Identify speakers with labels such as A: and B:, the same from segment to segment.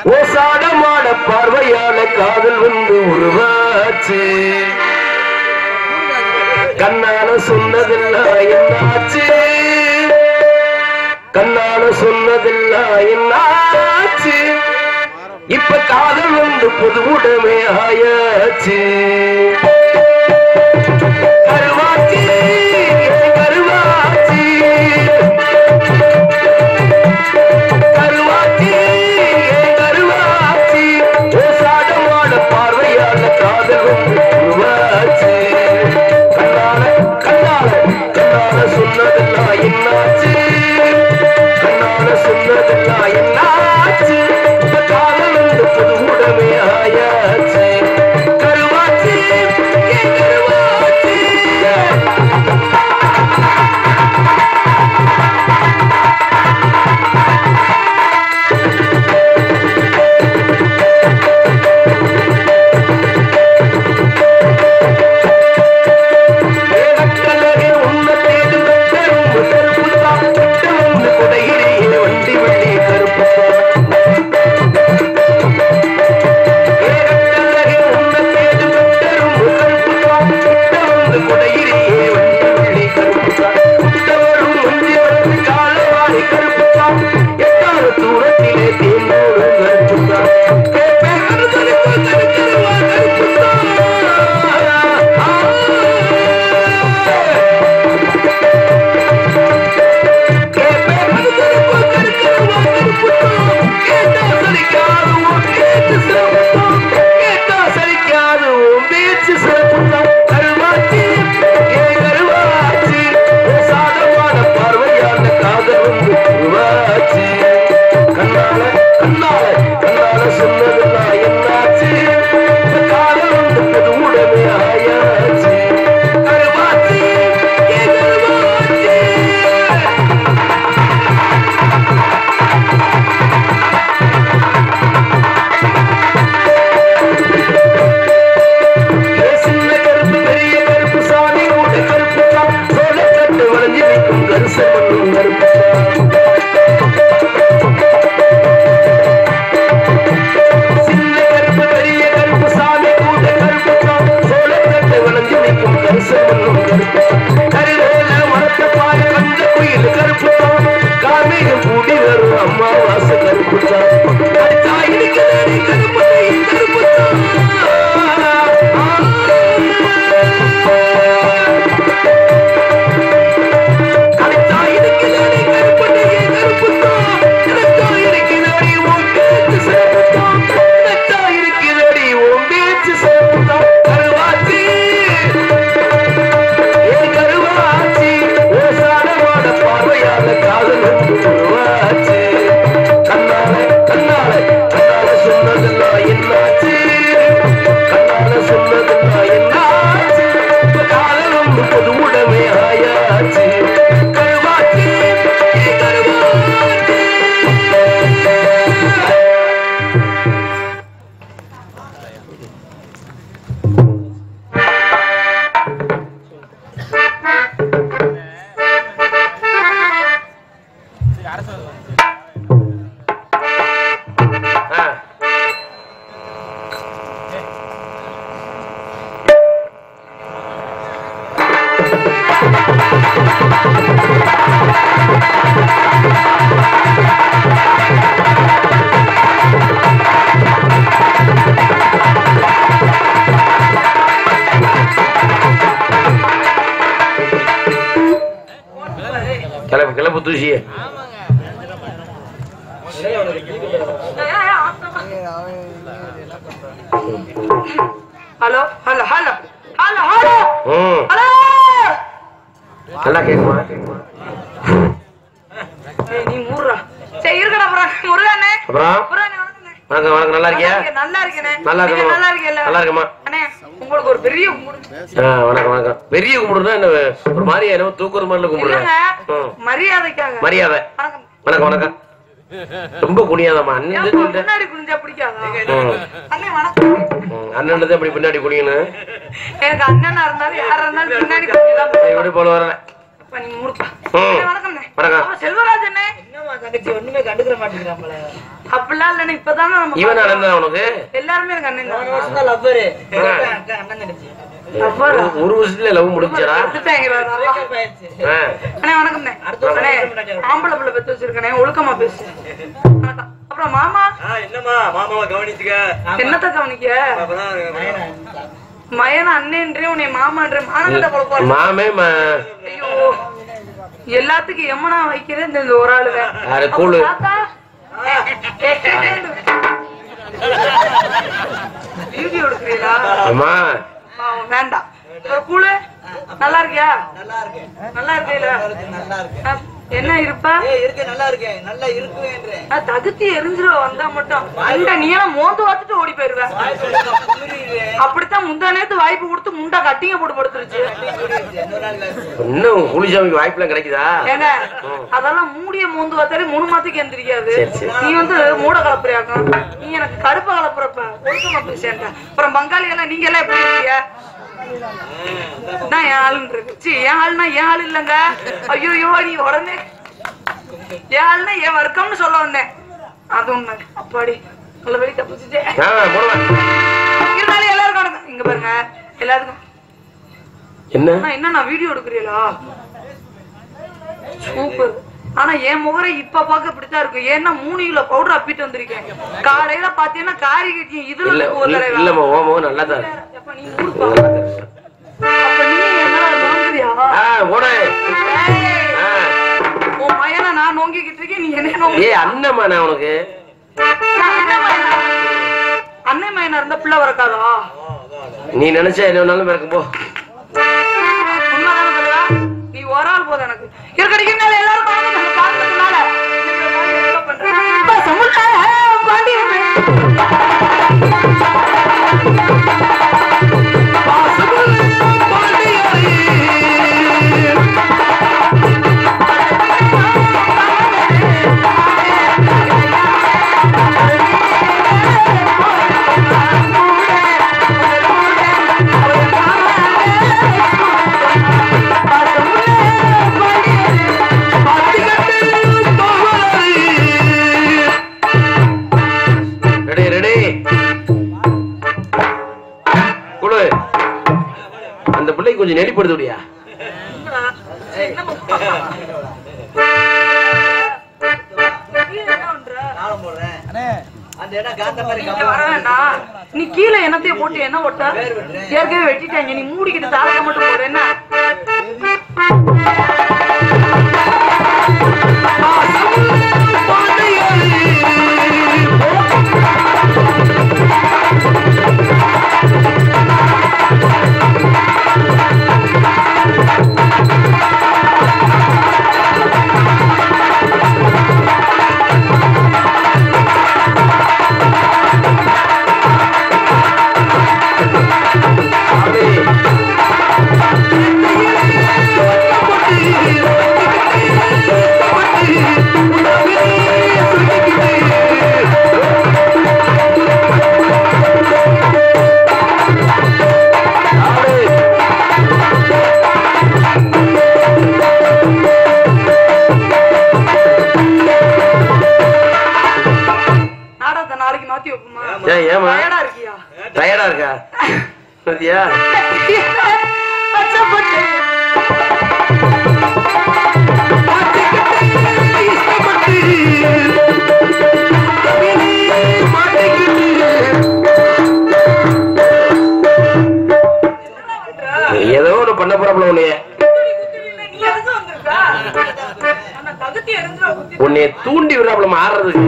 A: ஓசாடமான பார்வையால காதல் வந்து உருவாச்சு கண்ணால சொன்னதெல்லாம் என்னாச்சு கண்ணால சொன்னதெல்லாம் என்னாச்சு இப்ப காதல் வந்து புது உடமை ஆயாச்சு கருவாச்சி கருவாச்சி கருவாச்சி கருவாச்சி ஓசாடமான பார்வையால காதல் வந்து உருவாச்சு கண்ணால கண்ணால கண்ணால சொன்னதெல்லாம் என்னாச்சு கண்ணால சொன்னதெல்லாம் என்னாச்சு இப்ப காதல் வந்து புது உடமை ஆயாச்சு கருவாச்சி ஏ கருவாச்சி ஏகக்கலகே உன்னத்தேது வெட்டரும் கருப்புத்தான் வெட்டமுண்டு குடையிலேயே வண்டி வெள்ளி கருப்புத்தான் ஏகக்கலகே உன்னத்தேது வெட்டரும் கருப்புத்தான் வெட்டமுண்டு குடையிலேயே வண்டி வெள்ளி கருப்புத்தான் குட்டவரும் முந்தி வந்து காலவாடி கருப்புத்தான் எட்டாறு தூரத்திலே தேனோடும் கருப்புத்தான் கேப்பே கருத்தருவா கருத்தருவா கருப்புத்தான் கண்ணால கண்ணால கண்ணால சொன்னதெல்லாம் என்னாச்சு காலம் வந்து புது உடனே ஆயாச்சு கருவாச்சி ஏ கருவாச்சி ஏ சின்ன கருப்பு பெரிய கருப்பு சாமி கூட கருப்பு தான் சோழக்கட்டு வளைஞ்சு நிற்கும் கருச மண்ணும் கருப்பு சின்ன கருப்பு பெரிய கருப்பு சாமி கூட கருப்பு தான் சோழக்கட்டு வளைஞ்சு நிற்கும் கருச மண்ணும் கருப்பு கருவேல மரத்தை பாரு கஞ்ச குயில் கருப்பு தான் கார்மேகம் கூடி வரும் அம்மாவாசை கருப்பு தான் அடிச்சா இருக்கிறதே கருப்பு கருப்பு கலைத்தா இருக்கிறதே கருப்பட்டையே கருப்புத்தான் கலைத்தா இருக்கிறதே உன் பேச்சு சேப்புத்தான் கலைத்தா இருக்கிறதே உன் பேச்சு சேப்புத்தான் கருவாச்சி ஏ கருவாச்சி ஓசானமான பார்வையால காதல் உருவாச்சு கண்ணால கண்ணால கண்ணால சொன்னதெல்லாம் என்னாச்சு கண்ணால சொன்னதெல்லாம் என்னாச்சு இப்ப காதல் வந்து பொது உடமை ஆயாச்சு கருவாச்சி ஏ கருவாச்சி ஆ கிளப்பு கிளப்பு தூசியே
B: hello hello hello hello hello
A: ம்
B: ஹலோ
A: நல்லா கேக்குமா
B: ஏய், நீ மூடுறா சரி இருக்கடா அப்புறம் முருகண்ணே
A: அப்புறம்
B: முருகண்ணே வணக்கண்ணே.
A: வணக்கம் வணக்கம் நல்லா இருக்கியா
B: நல்லா இருக்கேனே
A: நல்லா
B: நீங்க
A: இருக்கணுமா?
B: நல்லா இருக்கீல்ல
A: நல்லா இருக்கேம்மா.
B: அண்ணே உங்களுக்கு ஒரு பெரிய கும்பிடு
A: ஆ, வணக்கம் வணக்கம் பெரிய கும்பிடுனா என்ன ஒரு மாதிரி என்னமோ தூக்குற மாதிரி கும்பிடுறேன்
B: இல்லங்க
A: ம்.
B: மரியாதைக்காக
A: மரியாதை
B: வணக்கம்
A: வணக்கம் வணக்கம் ரொம்ப குனியாதம்மா அண்ணன்
B: ஏன்பா
A: சொல்லிட்டேன்
B: முன்னாடி குனிஞ்சா பிடிக்காதா
A: ம்.
B: அண்ணே வணக்கம்
A: ம், அண்ணன் தான் இப்படி பின்னாடி குனியணும்
B: எனக்கு அண்ணனா இருந்தாலும் யாரா இருந்தாலும் பின்னாடி குனிஞ்சா
A: இப்படி போல வரல
B: இப்ப நீ மூடுப்பா
A: ம்.
B: அண்ணே, வணக்கம்ண்ணே
A: வணக்கம்.
B: அப்ப செல்வராஜ் அண்ணே
C: என்னம்மா தங்கச்சி ஒண்ணுமே கண்டுக்கிற மாட்டேங்கிறாங்களே
B: அப்படிலாம் இல்லண்ணே இப்பதானே நம்ம
A: இவன்
B: பார்த்தோம்.
A: நடந்தா உனக்கு
B: எல்லாருமே எனக்கு அண்ணன்
C: போன
B: தான்
C: வருஷம் தான் லவ்வரு
A: ஆ.
C: அக்கா அண்ணன் தங்கச்சி
B: அவ்வாறா?
A: ஒரு- ஒரு வருஷத்துல லவ் முடிஞ்சாரா
B: எடுத்துட்டாங்களா நல்லா?
C: breakup ஆயிடுச்சு.
A: ஆ.
B: அண்ணே வணக்கம்ண்ணே
C: அடுத்த வருஷம்
B: அண்ணே
C: முன்னாடி
B: ஆம்பளை பிள்ளை பெத்து வச்சிருக்கனே ஒழுக்கமா பேசு வணக்கம் அப்புறம் மாமா
D: ஆ, என்னம்மா மாமாவை கவனிச்சுக்க
B: என்னத்த கவனிக்க
D: அப்பதான்
C: மயனா.
B: மயன அண்ணன்றே உன்னை மாமான்ற மானங்கட்ட குழப்பம்
A: மாமே ம-
B: ஐயோ எல்லாத்துக்கும் எம்மனா வைக்கிறேன் இந்த ஒரு ஆளுதான்
A: யாரு கூழு
B: வீடியோ எடுக்கிறீங்களா
A: அம்மா
B: பாவம், வேண்டாம் ஒரு கூழு நல்லா இருக்கியா
C: நல்லா இருக்கேன்
B: நல்லா இருக்கீல
C: நல்லா இருக்கு, நல்லா இருக்கேன்
B: அஹ், என்ன இருப்பா
C: ஏய் இருக்கேன் நல்லா இருக்கேன் நல்லா இருக்குவேன்றேன்
B: அஹ், தகுதி எரிஞ்சிருவ வந்தா மட்டும் இந்த நீ எல்லாம் மோந்து பார்த்துட்டு ஓடி போயிருவேன்
C: வாய் சொல்லுங்க, குளிருவேன்.
B: அப்படித்தான் முந்தா நேத்து வாய்ப்பு கொடுத்து முண்டா கட்டிங்க போட்டு படுத்துருச்சு
C: அப்படின்னு சொல்லிடுச்சு. இன்னொரு நாள் பேசு.
A: இன்னும் குளிசாமிக்கு வாய்ப்புலாம் கிடைக்குதா
B: ஏங்க அதெல்லாம் மூடிய மூந்து பார்த்தாலே மூணு மாத்துக்கு எந்திரிக்காது
A: சரி, சரி.
B: நீ வந்து மூட கலப்புறியாக்கும் நீ எனக்கு கடுப்ப கலப்புறப்ப ஒழுக்கமா பேசேன்ட்ட அப்புறம் பங்காளி எல்லாம் நீங்க எல்லாம் எப்படி இருக்கீங்க நான் என் ஆளுன்னு இருக்கு சீ, என் ஆளுனா என் ஆள் இல்லங்க ஐயோ நீ உடனே என் ஆளுனா என் வர்க்கம்னு சொல்ல வந்தேன் அது உண்மை அப்பாடி நல்ல வெளி தப்பிச்சுட்டேன்
A: ஆ, போடுவேன்.
B: இருந்தாலும் எல்லாருக்கும் வணக்கம். இங்க பாருங்க எல்லாத்துக்கும்
A: என்ன
B: அண்ணா, என்ன நான் வீடியோ எடுக்கிறீங்களா சூப்பர் ஆனா என் முகரை இப்ப பாக்க இப்படித்தான் இருக்கு ஏன்னா மூணு கிலோ பவுடர் அப்பிட்டு வந்திருக்கேன் காலையில பாத்தீங்கன்னா காரி கட்டி இதுல
A: இல்ல
B: இருக்கு ஒரு
A: இல்ல-
B: தடவை.
A: இல்லம்மா ஓ முகம் நல்லா தான் இருக்கு.
B: எப்ப நீ ஊருக்கு வா. அப்ப நீ என்னடா நோங்குறியா?
A: ஆ போட
B: ஏய்,
A: ஆ.
B: உன் மயனை நான் நோங்கிக்கிட்டு இருக்கேன் நீ என்ன நோங்கி
A: ஏய் அண்ணம்மா நான் உனக்கு
B: அண்ணன் மயனா அண்ணன் மயனா இருந்தா பிள்ளை வரக்காதா
A: நீ நினைச்சா என்ன வேணாலும் பிறக்க போ
B: உண்மைதானே சொல்லுடா? நீ ஒரு ஆள் போதும் எனக்கு இருக்கடிக்கு எல்லாரும் பாருங்க, நம்ம பார்த்ததுனால. இப்ப சமுதாய பாண்டியமே.
A: ரெடி ரெடி குழு அந்த பிள்ளைக்கு கொஞ்சம் நெடிப்படுத்த முடியா
C: நானும் போடுறேன். அந்த இடம் காந்த மாதிரி
B: இங்க
C: கம்பளம்.
B: வர வேண்டாம். நீ கீழே என்னத்தையும் போட்டு என்ன ஒட்ட ஏற்கனவே வெட்டிட்டாங்க நீ மூடிக்கிட்டு தாளக மட்டும் போடு என்ன நாடகத்தை நாளைக்கு மாத்தி வைப்போமா
A: ஏன் ஏமா
B: டயர்டா இருக்கியா
A: டயர்டா இருக்கா பாத்தியா
B: அச்சப்பட்டு
A: ஏதோ ஒண்ணு பண்ண போறாப்ல உன்னைய
B: நீ எதுக்கு வந்திருக்கா ஆனா தகுதி எரிஞ்சிட குத்தி
A: உன்னைய தூண்டி விடுறாப்ல மாறுறதுக்கு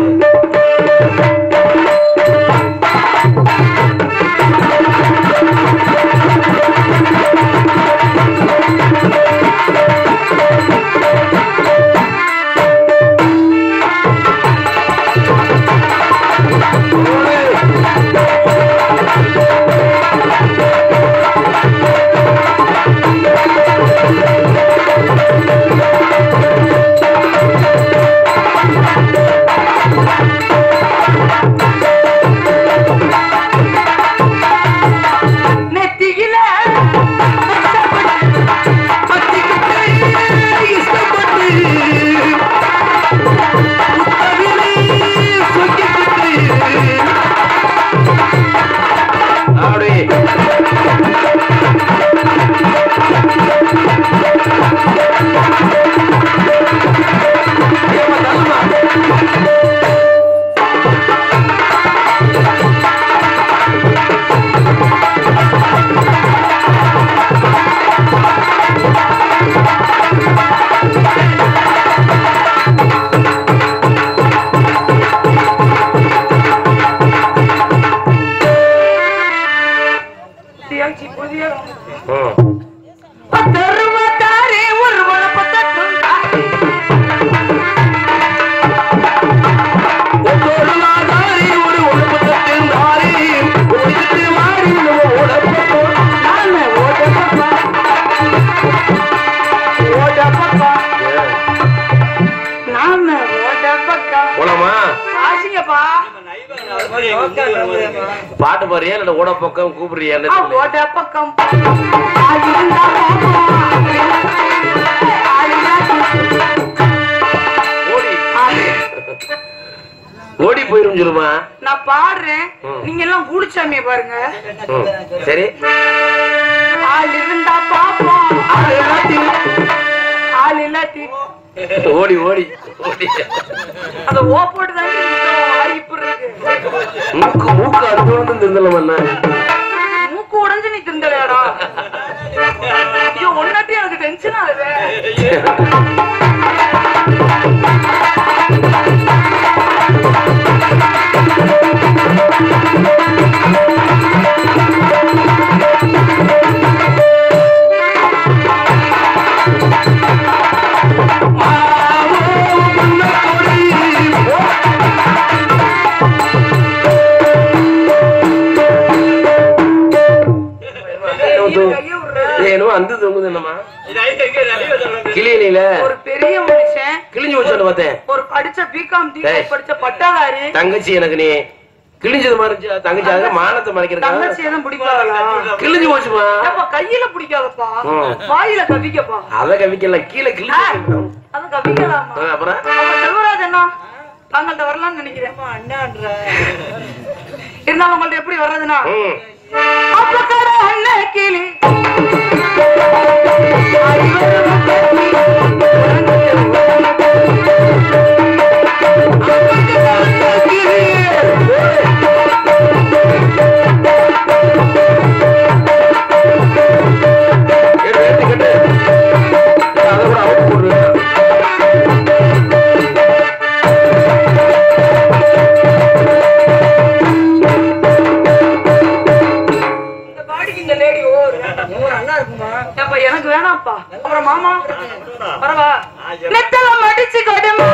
B: ஆ
A: ம்.
B: பத்தருவத்தாரே ஒரு உழப்பத்தட்டும் தாரே.
A: ஒத்தொரு நாதாரி ஒரு உடம்புத்தட்டின் தாரி, ஒழித்து வாரி நம்ம உடம்புத்தோம்.
B: நானே ஓடப்பப்பா. ஓடப்பப்பா.
A: ஏன்,
B: நானே ஓடப்பக்கா.
A: போலாமா
B: ஆசிங்கப்பா.
A: பாட்டு பாடுறியா இல்ல ஓட பக்கம் கூப்பிடுறியான்னு
B: ஆ,
A: சொல்லு.
B: ஓடப்பக்கம். ஆயிருந்தா போகும்.
A: ஓடி
B: ஆயிரு.
A: ஓடி போயிரும் சொல்லுமா
B: நான் பாடுறேன்
A: ம்.
B: நீங்க எல்லாம் கூடிச்சாமிய பாருங்க
A: ம், சரி
B: ஆள் இருந்தா பாப்போம்
A: ஆளு இல்லாட்டி
B: ஆள் இல்லாட்டி
A: ஓடி ஓடி ஓடி
B: அந்த ஓ போட்டு தான் வாய்ப்பு இருக்கு
A: மூக்கு மூக்கு அது வந்து திருந்தலாம் என்ன
B: மூக்கு உடைஞ்சு நீ திருந்தலையாடா ஐயோ ஒன்னாட்டி எனக்கு டென்ஷன் ஆகுது கையை விடுற.
A: ஏனோ அந்த தொங்குது என்னமா கிளியில
B: ஒரு பெரிய மனுஷன்
A: கிழிஞ்சு வச்சோன்னு பார்த்தேன்
B: ஒரு படிச்ச பிகாம் டி
A: டேய்.
B: படிச்ச பட்டாதாரி
A: தங்கச்சி எனக்கு நீ கிழிஞ்சது மாதிரி தங்கச்சி அதுக்கு மானத்தை மறைக்கிறதுக்காக
B: தங்கச்சி எதுவும் பிடிக்காதா
A: கிழிஞ்சு போச்சுமா
B: ஏப்பா கையில பிடிக்காதப்பா
A: ம்.
B: வாயில கவிக்கப்பா
A: அத கவிக்கல கீழே கிழிஞ்சு
B: அது கவிக்கலாமா
A: ஆ, அப்புறம்
B: அப்ப செல்வராஜ் அண்ணா தாங்கள்ட்ட வரலாம்னு நினைக்கிறேன்
C: அண்ணான்ற
B: இருந்தாலும் உங்கள்ட்ட எப்படி வர்றதுன்னா
A: ம்.
B: அப்பக்கட அண்ணன் கிளி
A: எடு, எடுத்து கட்டு. அதை கூட அவுத்து போடு.
B: இந்த பாடிக்கு இந்த லேடி ஓவர்
C: ஒரு அண்ணா இருக்குமா
B: அப்ப எனக்கு வேணாம்ப்பா அப்புறம் மாமா வரவா நெத்தல மடிச்சு கொடு மாமா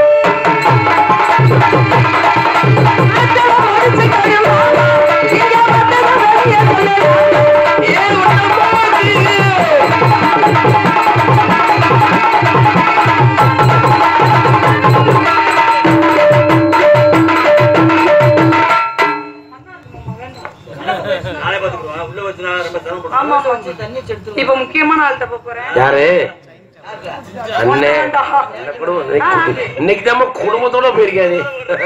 B: நெத்தல மடிச்சு கொடு மாமா இங்க வந்தது வெளிய சொல்லு ஏன் உன்னை போது
D: நாளை பாத்துக்குவோம் உள்ள வச்சுனா ரொம்ப சிரமப்படும்
B: ஆமா ஆமா
C: தண்ணி செடுத்து
B: இப்ப முக்கியமான ஆள்கிட்ட போப் போறேன்
A: யாரு அண்ணே
B: வேண்டா.
A: என்ன குடும்பம் இன்னைக்கு- இன்னைக்கு தான் குடும்பத்தோட போயிருக்காது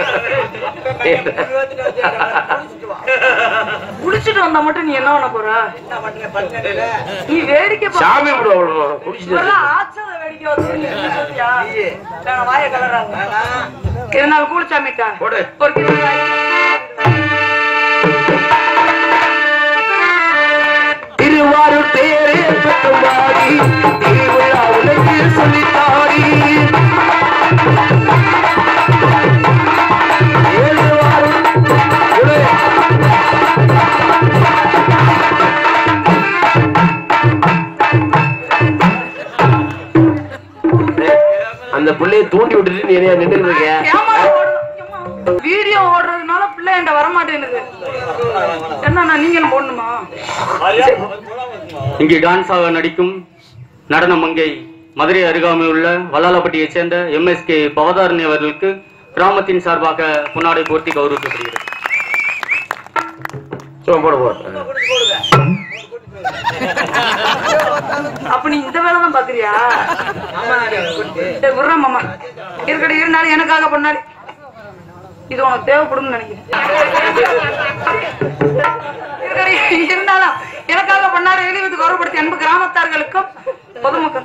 B: குடிச்சிட்டு வந்தா மட்டும் நீ என்ன பண்ண போற
C: என்ன பண்றேன் பண்றேன்
B: நீ வேடிக்கை பா-
A: சாமி கூட அவ்வளவு குடிச்சிட்டு
B: இவரெல்லாம் ஆச்சரிய வேடிக்கை வந்து நீ சொல்றியா? நான் வாயை கலறாங்க. இருந்தாலும் கூலிச்சாமிட்டா.
A: போடு.
B: ஒரு கிலோ வாங்கி.
A: திருவாரூர் தேரே பெற்றுமாடி திருவிழா உலகு சொல்லித்தாடி ஏழுவாரூர் கொடு. அந்த பிள்ளைய தூண்டி விட்டுட்டு நீ என்ன நின்று இருக்க
B: கேமரா ஓடுது. ஏம்மா, வீடியோ ஓடுறதுனால பிள்ளை என்கிட்ட வர மாட்டேங்குது என்ன நீங்களும் போடணுமா
E: இங்கே டான்ஸாக நடிக்கும் நடன மங்கை மதுரை அருகாமையில் உள்ள வல்லாலப்பட்டியைச் சேர்ந்த எம்எஸ்கே பவதாரணி அவர்களுக்கு கிராமத்தின் சார்பாக பொன்னாடை போர்த்தி கௌரவிக்கப்படுகிறது
A: சும்மா போட போட
B: அப்ப நீ இந்த வேலை தான் பாக்குறியா
C: ஆமா கொடுத்து
B: சரி, விடுறேன் மாமா இருக்கடி இருந்தாலும் எனக்காக பண்ணாடி இது உனக்கு தேவைப்படும்னு நினைக்கிறேன் இருக்கடி, இருந்தாலும் எனக்காக பண்ணாடி வெளியுறவு கௌரவப்படுத்தி அன்பு கிராமத்தார்களுக்கும் பொதுமக்கள்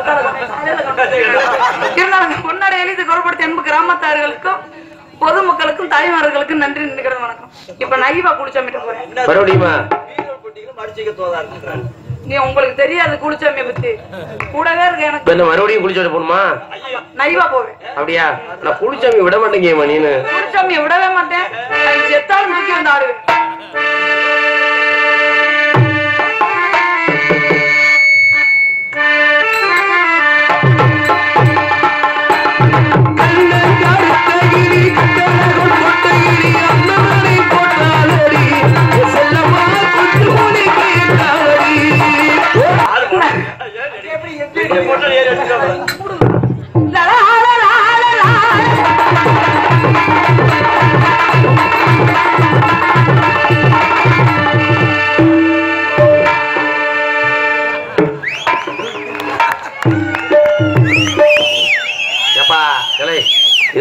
B: இருந்தாலும் பொன்னாடை எழுதி கௌரவப்படுத்தி அன்பு கிராமத்தார்களுக்கும் பொதுமக்களுக்கும் தாய்மார்களுக்கும் நன்றி நினைக்கிறது வணக்கம் இப்ப நைவா குளிச்சாமிட்ட போறேன்
A: மறுபடியுமா
C: வீரர் குட்டிகளும் மடிச்சுக்க தோதா இருக்கிறேன்
B: நீ உங்களுக்கு தெரியாது குளிச்சாமிய பத்தி கூடவே இருக்கு
A: இப்ப
B: எனக்கு
A: என்ன மறுபடியும் குளிச்சோட போகணுமா
B: நைவா போவேன்
A: அப்படியா நான் குளிச்சாமி விட மாட்டேங்கம்மா நீனு
B: குளிச்சாமிய விடவே மாட்டேன் அது செத்தாலும் தூக்கி வந்து ஆடுவேன்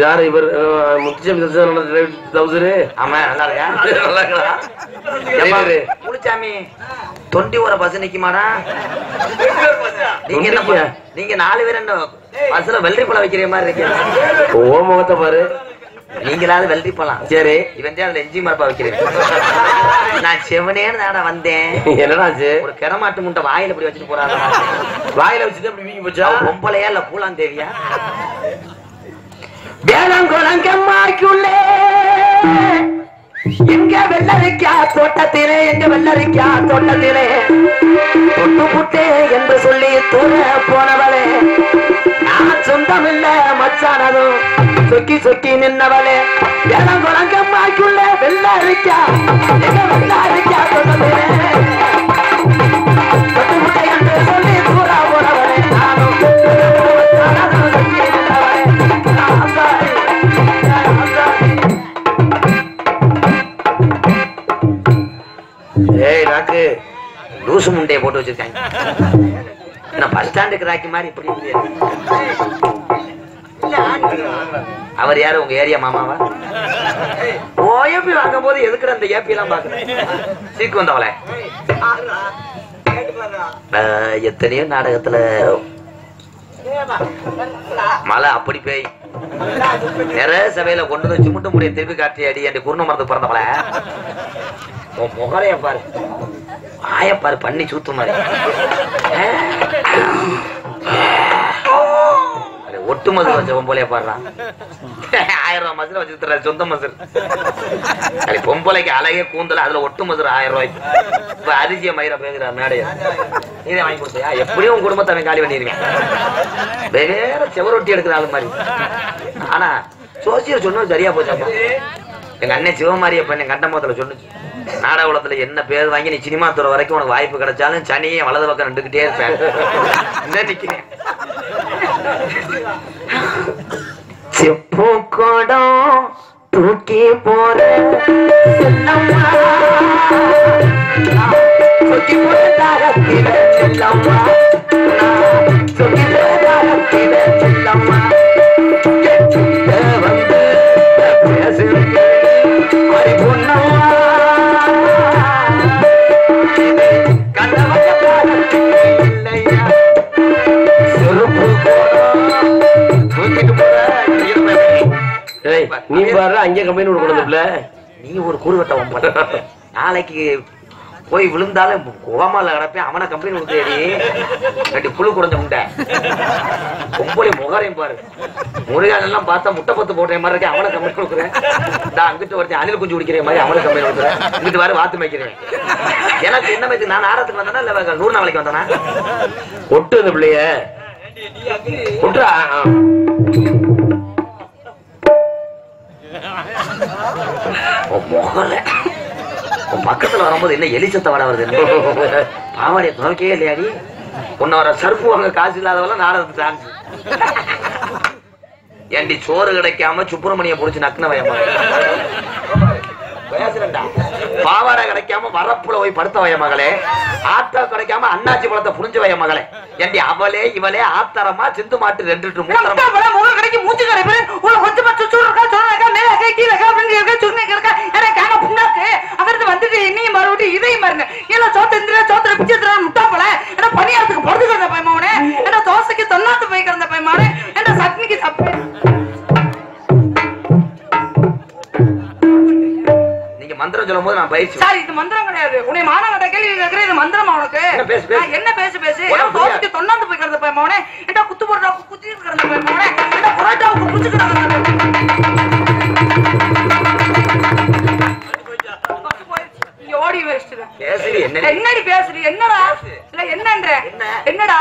A: யாரு இவர் முத்துச்சாமி தௌசரு
F: ஆமா நல்லா இருக்கா
A: நல்லா இருக்கா?
F: ஏப்பா,
A: ஏறு.
F: முனுசாமி தொண்டி ஊற பஸ் நிக்குமாடா நீங்க என்ன
A: தொண்டிக்கு?
F: ப- நீங்க நாலு பேர் என்ன பஸ்ல வெள்ளரி பழம் வைக்கிற மாதிரி இருக்கீங்க
A: ஓ முகத்தை பாரு
F: நீங்களாவது வெள்ளரி பழம்
A: சரி
F: இவன் தான் அதுல எஞ்சி மரப்பா வைக்கிறேன் நான் செவனேன்னு தானே வந்தேன்
A: என்னடாச்சு
F: ஒரு கிடமாட்டு முட்டை வாயில இப்படி வச்சுட்டு போறாங்க
A: வாயில வச்சுட்டு அப்படி வீங்கி போச்சா
F: பொம்பளையா இல்ல பூலான் தேவியா
A: வேளாங்குளங்கம்மாக்குள்ளே எங்க வெள்ளரிக்கா தோட்டத்திலே எங்க வெள்ளரிக்கா தோட்டத்திலே தொட்டு புட்டே என்று சொல்லி தூர போனவளே நான் சொந்தமில்ல மச்சானதும் சொக்கி சொக்கி நின்னவளே வேளாங்குளங்கம்மாக்குள்ளே வெள்ளரிக்கா எங்க வெள்ளரிக்கா தோட்டத்திலே தொட்டு புட்டே என்று சொல்லி தூர போனவளே நானும் மச்சானதும் சொக்கி நின்னவளே நான் சாரி, நான் சாரி.
F: ஏய் ராக்கு லூசு முண்டைய போட்டு வச்சிருக்காங்க நான் பஸ் ஸ்டாண்டுக்கு ராக்கி மாதிரி இப்படி இருக்குது. அவர் யாரு உங்க ஏரியா மாமாவா ஓஎப்பி வாங்கும் போது எதுக்குற அந்த ஏபி எல்லாம் பாக்குறேன் சீக்கு வந்தவளே ஆஹ், எத்தனையோ நாடகத்துல மழை அப்படி பேய் நிறைய சபையில கொண்டு வந்து சிமுட்டு முடிய திருப்பி காட்டி அடி என் குருண மரத்து பிறந்தவள உன் முகரைய பாரு ஆய பாரு பண்ணி சூத்து மாதிரி அட, ஒட்டு மதுரை வச்சவன் போலே பாடுறான் ஆயிரம் ரூபாய் மதுரை வச்சு சொந்த மதுரை அடி பொம்பளைக்கு அழகே கூந்தல் அதுல ஒட்டு மதுரை ஆயிரம் ரூபாய்க்கு இப்ப அரிசிய மயிர பேசுற மேடைய நீதே வாங்கி கொடுத்தியா எப்படியும் உன் குடும்பத்தை அவன் காலி பண்ணிருக்கேன் வேற செவரொட்டி எடுக்கிற ஆளு மாதிரி ஆனா சோசியர் சொன்னது சரியா போச்சாப்பா எங்க அண்ணன் சிவமாரியப்ப என் கண்டமோத்துல சொன்னுச்சு நாடகுலத்துல என்ன பேர் வாங்கி நீ சினிமா துறை வரைக்கும் உனக்கு வாய்ப்பு கிடைச்சாலும் சனியை வலது பக்கம் நின்றுகிட்டே இருப்பேன் இந்த நிக்கிறேன்
A: செப்பு குடம் தூக்கி போற செல்லம்மா தூக்கி போற தாரத்தில செல்லம்மா நான் தூக்கி போற தாரத்தில செல்லம்மா என்கிட்ட வந்து பேசுறீங்க அடி பொன்னம்மா இது கண்டவங்க தாரத்துக்கு இல்லையா செருப்பு குடம் தூக்கிட்டு போற நீ பாரு அங்கே கம்பெனி கொடுக்கணும்ல
F: நீ ஒரு கூறுவட்ட ஒன்பது நாளைக்கு போய் விழுந்தாலும் கோமால கிடப்பேன் அவனை கம்பெனி கொடுத்தேடி கட்டி புழு குறைஞ்ச முண்டை பொம்பளை முகரையும் பாரு முருகன் எல்லாம் பார்த்தா முட்டை பத்து போடுற மாதிரி இருக்கேன் அவனை கம்பெனி கொடுக்குறேன் நான் அங்கிட்டு ஒருத்தன் அணில் குஞ்சு குடிக்கிற மாதிரி அவனை கம்பெனி கொடுக்குறேன் இங்கிட்டு வர வாத்து மேய்க்கிறேன் எனக்கு என்ன மாதிரி நான் ஆரத்துக்கு வந்தேனா இல்ல நூறு நாளைக்கு வந்தேனா
A: ஒட்டு அந்த பிள்ளைய ஒட்டுறா ஆ.
F: உன் முகல உன் பக்கத்துல வரும்போது என்ன எலிச்சத்த வட வருது பாவாடிய துவைக்கவே இல்லையாடி உன்னை வர சர்ப்பு வாங்க காசு இல்லாதவெல்லாம் நாடகத்துக்கு சான்ஸ் ஏண்டி சோறு கிடைக்காம சுப்பிரமணிய புடிச்சு நக்குன வயமா பேசுறேன்டா. பாவாடை கிடைக்காம வரப்புல போய் படுத்த வய மகளே ஆத்தா கிடைக்காம அண்ணாச்சி பழத்தை புரிஞ்ச வய மகளே ஏண்டி அவளே இவளே ஆத்தரமா சிந்து மாட்டு ரெண்டு லிட்டர் மூத்தரமா
B: முகம் கடைக்கு மூச்சு கடைப்பேன் உள்ள கொஞ்சமா சுச்சு இருக்கா சொன்னா இருக்கா மேல இருக்கா கீழே இருக்கா ஃப்ரெண்ட் இருக்கா சுண்ணி இருக்கா எனக்கு காண புண்ணாக்கு அங்கிருந்து வந்துட்டு என்னையும் மறுபடியும் இதையும் மருங்க இல்ல சோத்த இந்திர சோத்திர பிச்சை தர முட்டா போல என்ன பணியாரத்துக்கு பொறுத்து கிடந்த பயமாவனே என்ன தோசைக்கு தொன்னாத்து போய் கிடந்த பயமாவனே என்ன சட்னிக்கு சப்பு
F: நீங்க மந்திரம் சொல்லும் போது நான் பயிற்சி
B: சார் இது மந்திரம் கிடையாது உன்னை மானங்கட்ட கேள்வி கேட்கற இது மந்திரமா உனக்கு
F: என்ன பேசு, பேசு.
B: நான் என்ன பேசு பேசு
F: உனக்கு
B: என்ன தோசைக்கு தொன்னாந்து போய் கிடந்த பயமாவனே என்ன குத்து போடுறாவுக்கு குத்தி கிடந்த பயமாவனே என்ன புரோட்டாவுக்கு குச்சி கிடந்த ஓடி வச்சிட்டேன்
F: பேசுறி என்ன
B: என்னடி பேசுறீ என்னடா இல்ல என்னன்ற
F: என்ன?
B: என்னடா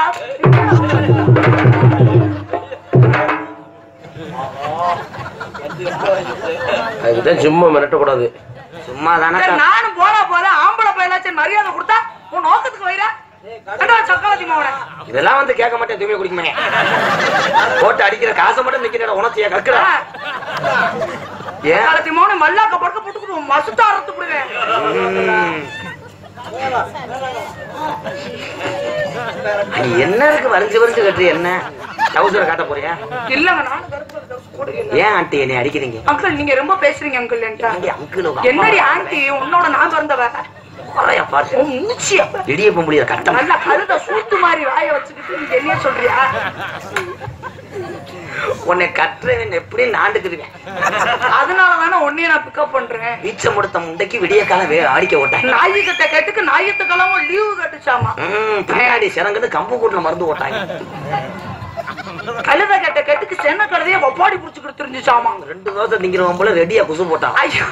A: அதுக்குதான் சும்மா மிரட்டக்கூடாது
F: சும்மா தானே
B: சரி, நானும் போனா போறேன் ஆம்பளை பையனாச்சும் மரியாதை கொடுத்தா உன் நோக்கத்துக்கு வைரா சக்கரவர்த்தி மாவன
F: இதெல்லாம் வந்து கேட்க மாட்டேன் தூய்மை குடிக்குமே போட்டு அடிக்கிற காசை மட்டும் நிக்கிற உணர்ச்சிய கக்குற ஏன்
B: சக்கரவர்த்தி மாவன மல்லாக்க படுக்க போட்டுக்கிட்டு மசுத்த அறுத்து விடுவேன்
F: ம். நீ என்ன இருக்கு வரைஞ்சு வரைஞ்சு கட்டுற என்ன டவுசரை காட்ட போறியா
B: இல்லங்க நானும் கருப்பு
F: ஏன் ஆண்டி என்னை அடிக்கிறீங்க
B: அங்கிள் நீங்க ரொம்ப பேசுறீங்க அங்கிள் என்கிட்ட
F: ஆண்டி, அங்கிள் உங்க
B: என்னடி
F: அம்மா
B: ஆண்டி உன்னோட நான் பிறந்தவ
F: குறையா பாரு
B: உன் மூச்சிய
F: இடியப்ப முடியாது கட்டம்
B: நல்ல கழுத சூத்து மாதிரி வாய வச்சுக்கிட்டு நீங்க என்ன சொல்றியா
F: உன்னை கட்டுறவன் எப்படி நாண்டுக்குருவேன்
B: அதனால தானே உன்னைய நான் பிக்கப் பண்றேன்
F: வீச்ச முடுத்த முண்டைக்கு விடிய காலம் வே அடிக்க விட்டாங்க
B: நாயி கிட்ட கேட்டுக்கு நாயத்துக்கெல்லாம் லீவு கட்டுச்சாமா
F: ம், பின்னாடி சிறங்குன்னு கம்பு கூட்டுல மருந்து ஓட்டாங்க
B: கழுத கெட்ட கெட்டுக்கு சென்ன கழுதைய ஒப்பாடி புடிச்சுக்கிட்டு தெரிஞ்சுச்சாமா
F: ரெண்டு தோசை திங்கிறவன் போல ரெடியா குசு போட்டான்
B: ஐயோ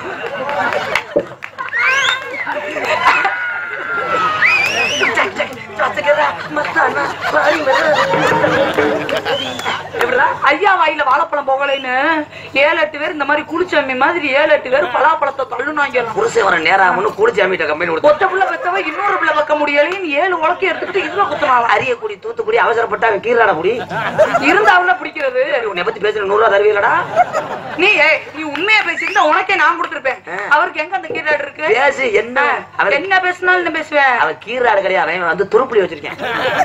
B: எப்படிடா? ஐயா வாயில வாழைப்பழம் போகலைன்னு ஏழு எட்டு பேர் இந்த மாதிரி குளிச்சாமி மாதிரி ஏழு எட்டு பேர் பலாப்பழத்தை தள்ளுனாங்க
F: புருஷன் வர நேரம் கூலிச்சாமிட்ட கம்பெனி கொடுத்து
B: ஒத்த புள்ள பெத்தவ இன்னொரு புள்ள வைக்க முடியலைன்னு ஏழு உலக்கி எடுத்துக்கிட்டு இதுல குத்துனாங்க
F: அரியக்குடி தூத்துக்குடி அவசரப்பட்டா அவன் கீழாட முடி
B: இருந்தாவுல பிடிக்கிறது
F: உன்னை பத்தி பேசுற நூறு ரூபா தருவீங்களடா
B: நீ ஏய், நீ உண்மையா பேசியிருந்தா உனக்கே நான் கொடுத்திருப்பேன் அவருக்கு எங்க அந்த கீராடு இருக்கு
F: பேசு என்ன அவன்
B: என்ன பேசினாலும் என்ன பேசுவேன்
F: அவன் கீழாடு கிடையாது அவன் வந்து துருப்புடி வச்சிருக்கேன்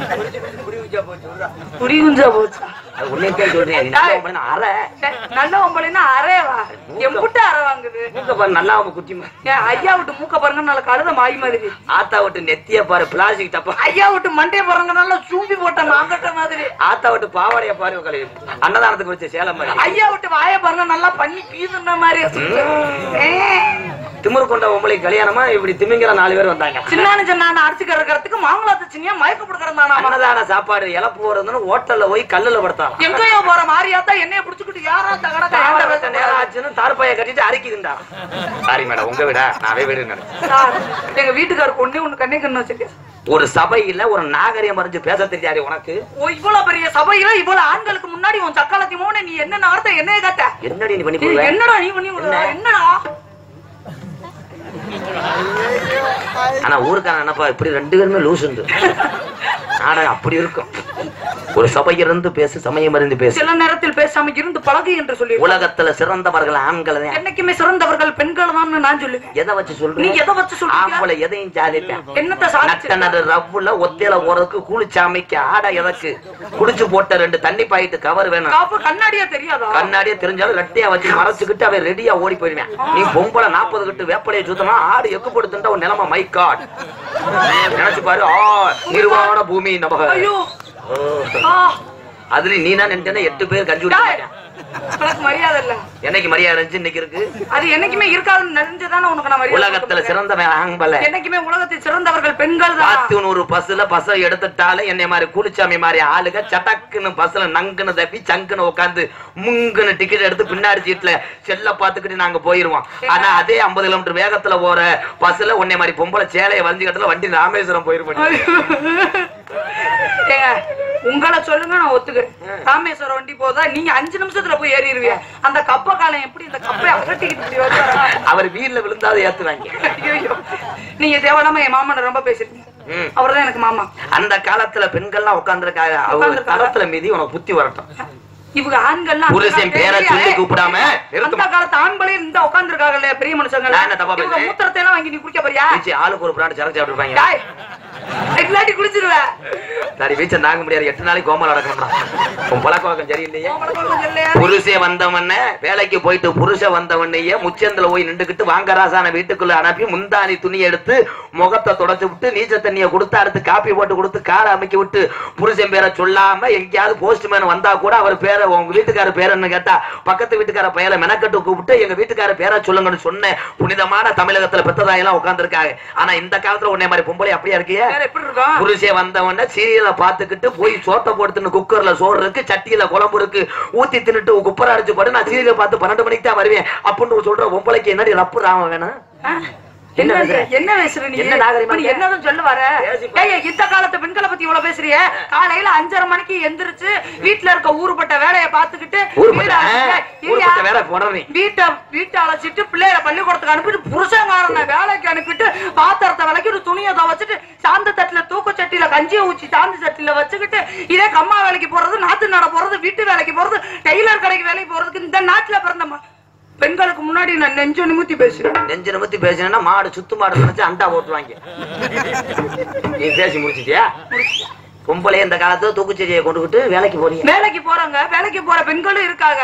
B: புடி குஞ்சா போச்சு
F: அது உன்னையும் பேர் சொல்றேன் நீ நல்ல பொம்பளைன்னு அரை
B: டேய், நல்ல ஒம்பளைன்னா அரேவா எம்புட்டு அரை வாங்குது
F: மூக்க பாரு நல்லா அவன் குத்திமா
B: ஏன் ஐயா விட்டு மூக்க பாருங்க நல்ல கழுத மாய் மாதிரி
F: ஆத்தா விட்டு நெத்திய பாரு பிளாஸ்டிக் டப்பா
B: ஐயா விட்டு மண்டைய பாருங்க நல்லா சூம்பி போட்ட மாங்கட்ட மாதிரி
F: ஆத்தா விட்டு பாவாடைய பாரு கழுவி அன்னதானத்துக்கு வச்ச சேலம் மாதிரி
B: ஐயா விட்டு வாய பாருங்க நல்லா பண்ணி பீதுன மாதிரி ஏ,
F: திமிரு கொண்ட பொம்பளைக்கு கல்யாணமா இப்படி திமிங்கிற நாலு பேர் வந்தாங்க
B: சின்னானு சின்னான அடிச்சு கிடக்கிறதுக்கு மாங்கலாத்த சின்னியா மயக்க போட்டுக்கிறதானா
F: அன்னதான சாப்பாடு இழப்பு போறதுன்னு ஹோட்டல்ல போய் கல்லுல படுத்தாங்க
B: எங்கேயோ போற மாதிரியாத்தா என்னைய புடிச்சுக்கிட்டு யாரா தகடா
F: தாவரத்தை நேரம் ஆச்சுன்னு தார்பாய கட்டிட்டு அரிக்குதுண்டா சாரி மேடம் உங்க விட நாவே வீடு
B: சார், எங்க வீட்டுக்காருக்கு ஒண்ணே ஒண்ணு கண்ணே கண்ணு வச்சிருக்கேன்
F: ஒரு சபையில ஒரு நாகரிகம் மறைஞ்சு பேச தெரியாது உனக்கு
B: ஓ இவ்வளவு பெரிய சபையில இவ்வளவு ஆண்களுக்கு முன்னாடி உன் சக்காலத்தி மோன நீ என்ன வார்த்தை என்னைய காட்ட
F: என்னடி நீ பண்ணி
B: ஏய்,
F: போடுவ
B: என்னடா நீ பண்ணி விடுற?
F: என்ன?
B: என்னடா
F: ஆனா ஊருக்கான என்னப்பா இப்படி ரெண்டு பேருமே லூஸ் உண்டு நாடகம் அப்படி இருக்கும் ஒரு சபையிலிருந்து பேசு சமயம் அறிந்து பேசு
B: சில நேரத்தில் பேசாம இருந்து பழகு என்று சொல்லி
F: உலகத்துல சிறந்தவர்கள் ஆண்கள் தான்
B: என்னைக்குமே சிறந்தவர்கள் பெண்கள் தான் நான் சொல்லுவேன்
F: எதை வச்சு
B: நீ
F: சொல்றீங்க
B: எதை வச்சு சொல்றீங்க
F: ஆம்பளை எதையும் சாதிப்பேன்
B: என்னத்த சாதிச்சு
F: நட்டனது ரவ்வுல ஒத்தையில போறதுக்கு கூலிச்சாமிக்கு ஆடை எதற்கு குடிச்சு போட்ட ரெண்டு தண்ணி பாயிட்டு கவர் வேணும்
B: காப்பு கண்ணாடியா தெரியாதா
F: கண்ணாடியே தெரிஞ்சாலும் ரெட்டையா வச்சு மறைச்சுக்கிட்டு அவன் ரெடியா ஓடி போயிருவேன் நீ பொம்பளை நாற்பது கிட்டு வேப்பலையை சுத்தமா ஆடு எக்குப்படுத்துட்டா ஒரு நிலைமை மை காட் நினைச்சு பாரு ஆ நிர்வாண பூமி நமக
B: ஐயோ
F: ஓ.
B: ஆ,
F: அதுல நீ தான் நினைச்சேன்னா எட்டு பேர் கஞ்சி
B: டேய்,
F: குடிக்க
B: உனக்கு மரியாதை இல்ல
F: என்னைக்கு மரியாதை இருந்துச்சு இன்னைக்கு இருக்கு
B: அது என்னைக்குமே இருக்காதுன்னு தெரிஞ்சுதானே உனக்கு நான் மரியாதை
F: உலகத்துல
B: கொடுக்க முடியும்.
F: சிறந்தவன் ஆம்பளை
B: என்னைக்குமே உலகத்தில் சிறந்தவர்கள் பெண்கள் தான்
F: பாத்து நூறு பஸ்ல பச எடுத்துட்டாலே என்னை மாதிரி குளிச்சாமி மாதிரி ஆளுங்க சட்டக்குன்னு பஸ்ல நங்குன்னு தப்பி சங்குன்னு உட்காந்து முங்குன்னு டிக்கெட் எடுத்து பின்னாடி சீட்ல செல்ல பாத்துக்கிட்டு நாங்க போயிருவோம் ஆனா அதே ஐம்பது கிலோமீட்டர் வேகத்துல போற பஸ்ல உன்னை மாதிரி பொம்பளை சேலையை வஞ்சிக்கத்துல வண்டி ராமேஸ்வரம் போயிருப்பேன்
B: ஏங்க, உங்களை சொல்லுங்க நான் ஒத்துக்கிறேன் ராமேஸ்வரம் வண்டி போதா நீங்க அஞ்சு நிமிஷத்துல போய் ஏறிடுவீங்க அந்த கப்ப காலம் எப்படி இந்த கப்பை அகட்டிக்கிட்டு இப்படி வச்சாரா?
F: அவர் வீட்டுல விழுந்தாத ஏத்துவாங்க
B: ஐயையோ. நீங்க தேவையில்லாம என் மாமனை ரொம்ப பேசிருக்கீங்க
F: ம்.
B: அவர்தான் எனக்கு மாமா
F: அந்த காலத்துல பெண்கள்லாம் உட்கார்ந்துருக்காங்க அவங்க
B: உட்கார்ந்திருக்காங்க.
F: தரத்துல மீதி உனக்கு புத்தி வரட்டும்
B: இவங்க ஆண்கள்லாம்
F: புருஷன் பேரை சொல்லி கூப்பிடாம நிறுத்தும்.
B: அந்த காலத்து ஆண்களே இந்த உட்கார்ந்துருக்காங்கல்ல பெரிய மனுஷங்க
F: நான் என்ன தப்பா
B: இவங்க
F: பேசுறேன்?
B: மூத்திரத்தை எல்லாம் வாங்கி நீ குடிக்க போறியா
F: வீச்சு ஆளுக்கு ஒரு பிராண்ட் சரக்கு சாப்பிட்டுருப்பாங்க
B: டாய் இல்லாட்டி குடிச்சிருவேன்
F: சரி வீச்சை தாங்க முடியாது எட்டு நாளைக்கு கோமல் நடக்கணும் உன் பழக்கம் சரியில்லையே
B: இல்லையா
F: புருஷே வந்தவன வேலைக்கு போயிட்டு புருஷ வந்தவனையே முச்சந்தில போய் நின்றுக்கிட்டு வாங்கராசான வீட்டுக்குள்ள அனுப்பி முந்தானி துணி எடுத்து முகத்தை தொடச்சு விட்டு நீச்ச தண்ணிய கொடுத்து அடுத்து காப்பி போட்டு கொடுத்து காரை அமைக்கி விட்டு புருஷன் பேரை சொல்லாம எங்கேயாவது போஸ்ட்மேன் வந்தா கூட அவர் பேரை உங்க வீட்டுக்கார பேரன்னு கேட்டா பக்கத்து வீட்டுக்கார பையல மெனக்கட்டு கூப்பிட்டு எங்க வீட்டுக்கார பேரை சொல்லுங்கன்னு சொன்ன புனிதமான தமிழகத்துல பெத்ததாயெல்லாம் உட்கார்ந்துருக்காங்க ஆனா இந்த காலத்துல உன்னை மாதிரி பொம்பளை அப்படியா இருக்கியே
B: வேற எப்படி இருக்கும்
F: புருஷே வந்தவன சீரியலை பாத்துக்கிட்டு போய் சோத்த போடுத்துன்னு குக்கர்ல சோறு இருக்கு சட்டியில குழம்பு இருக்கு ஊத்தி தின்னுட்டு குப்பரை அடிச்சு போட்டு நான் சீரியலை பார்த்து பன்னெண்டு மணிக்கு தான் வருவேன் அப்படின்னு சொல்ற பொம்பளைக்கு என்னடி ரப்பு ராம வேணும்
B: ஆ?
F: என்ன
B: என்ன
F: பேசுற?
B: என்ன பேசுற நீ
F: என்ன நாகரிகமா
B: இப்ப நீ
F: இருக்க?
B: என்னதும் சொல்ல வர ஏய் இந்த காலத்து பெண்களை பத்தி இவ்வளவு பேசுறிய காலையில அஞ்சரை மணிக்கு எந்திரிச்சு வீட்டுல இருக்க ஊருப்பட்ட வேலையை பாத்துக்கிட்டு
F: ஊருப்பட்ட,
B: வீட அழைச்சிட்டு,
F: ஆ, ஊருப்பட்ட
B: இல்லையா?
F: வேலை போடுறேன்.
B: வீட்டை வீட்டை அழைச்சிட்டு பிள்ளைய பள்ளிக்கூடத்துக்கு அனுப்பிட்டு புருஷங்காரனை வேலைக்கு அனுப்பிட்டு பாத்திரத்தை விளக்கிட்டு துணியை துவைச்சிட்டு சாந்த தட்டுல தூக்கு சட்டியில கஞ்சியை ஊச்சி சாந்த சட்டியில வச்சுக்கிட்டு இதே கம்மா வேலைக்கு போறது நாத்து நட போறது வீட்டு வேலைக்கு போறது டெய்லர் கடைக்கு வேலைக்கு போறதுக்கு இந்த நாட்டுல பிறந்த ம- பெண்களுக்கு முன்னாடி நான் நெஞ்சு நிமித்தி பேசுறேன்
F: நெஞ்சு நிமித்தி பேசினா மாடு சுத்து மாடு நினைச்சு அண்டா ஓட்டுவாங்க நீ பேசி முடிச்சிட்டியா பொம்பளை இந்த காலத்துல தூக்குச்செடியை கொண்டுகிட்டு வேலைக்கு போறீங்க
B: வேலைக்கு போறாங்க வேலைக்கு போற பெண்களும் இருக்காங்க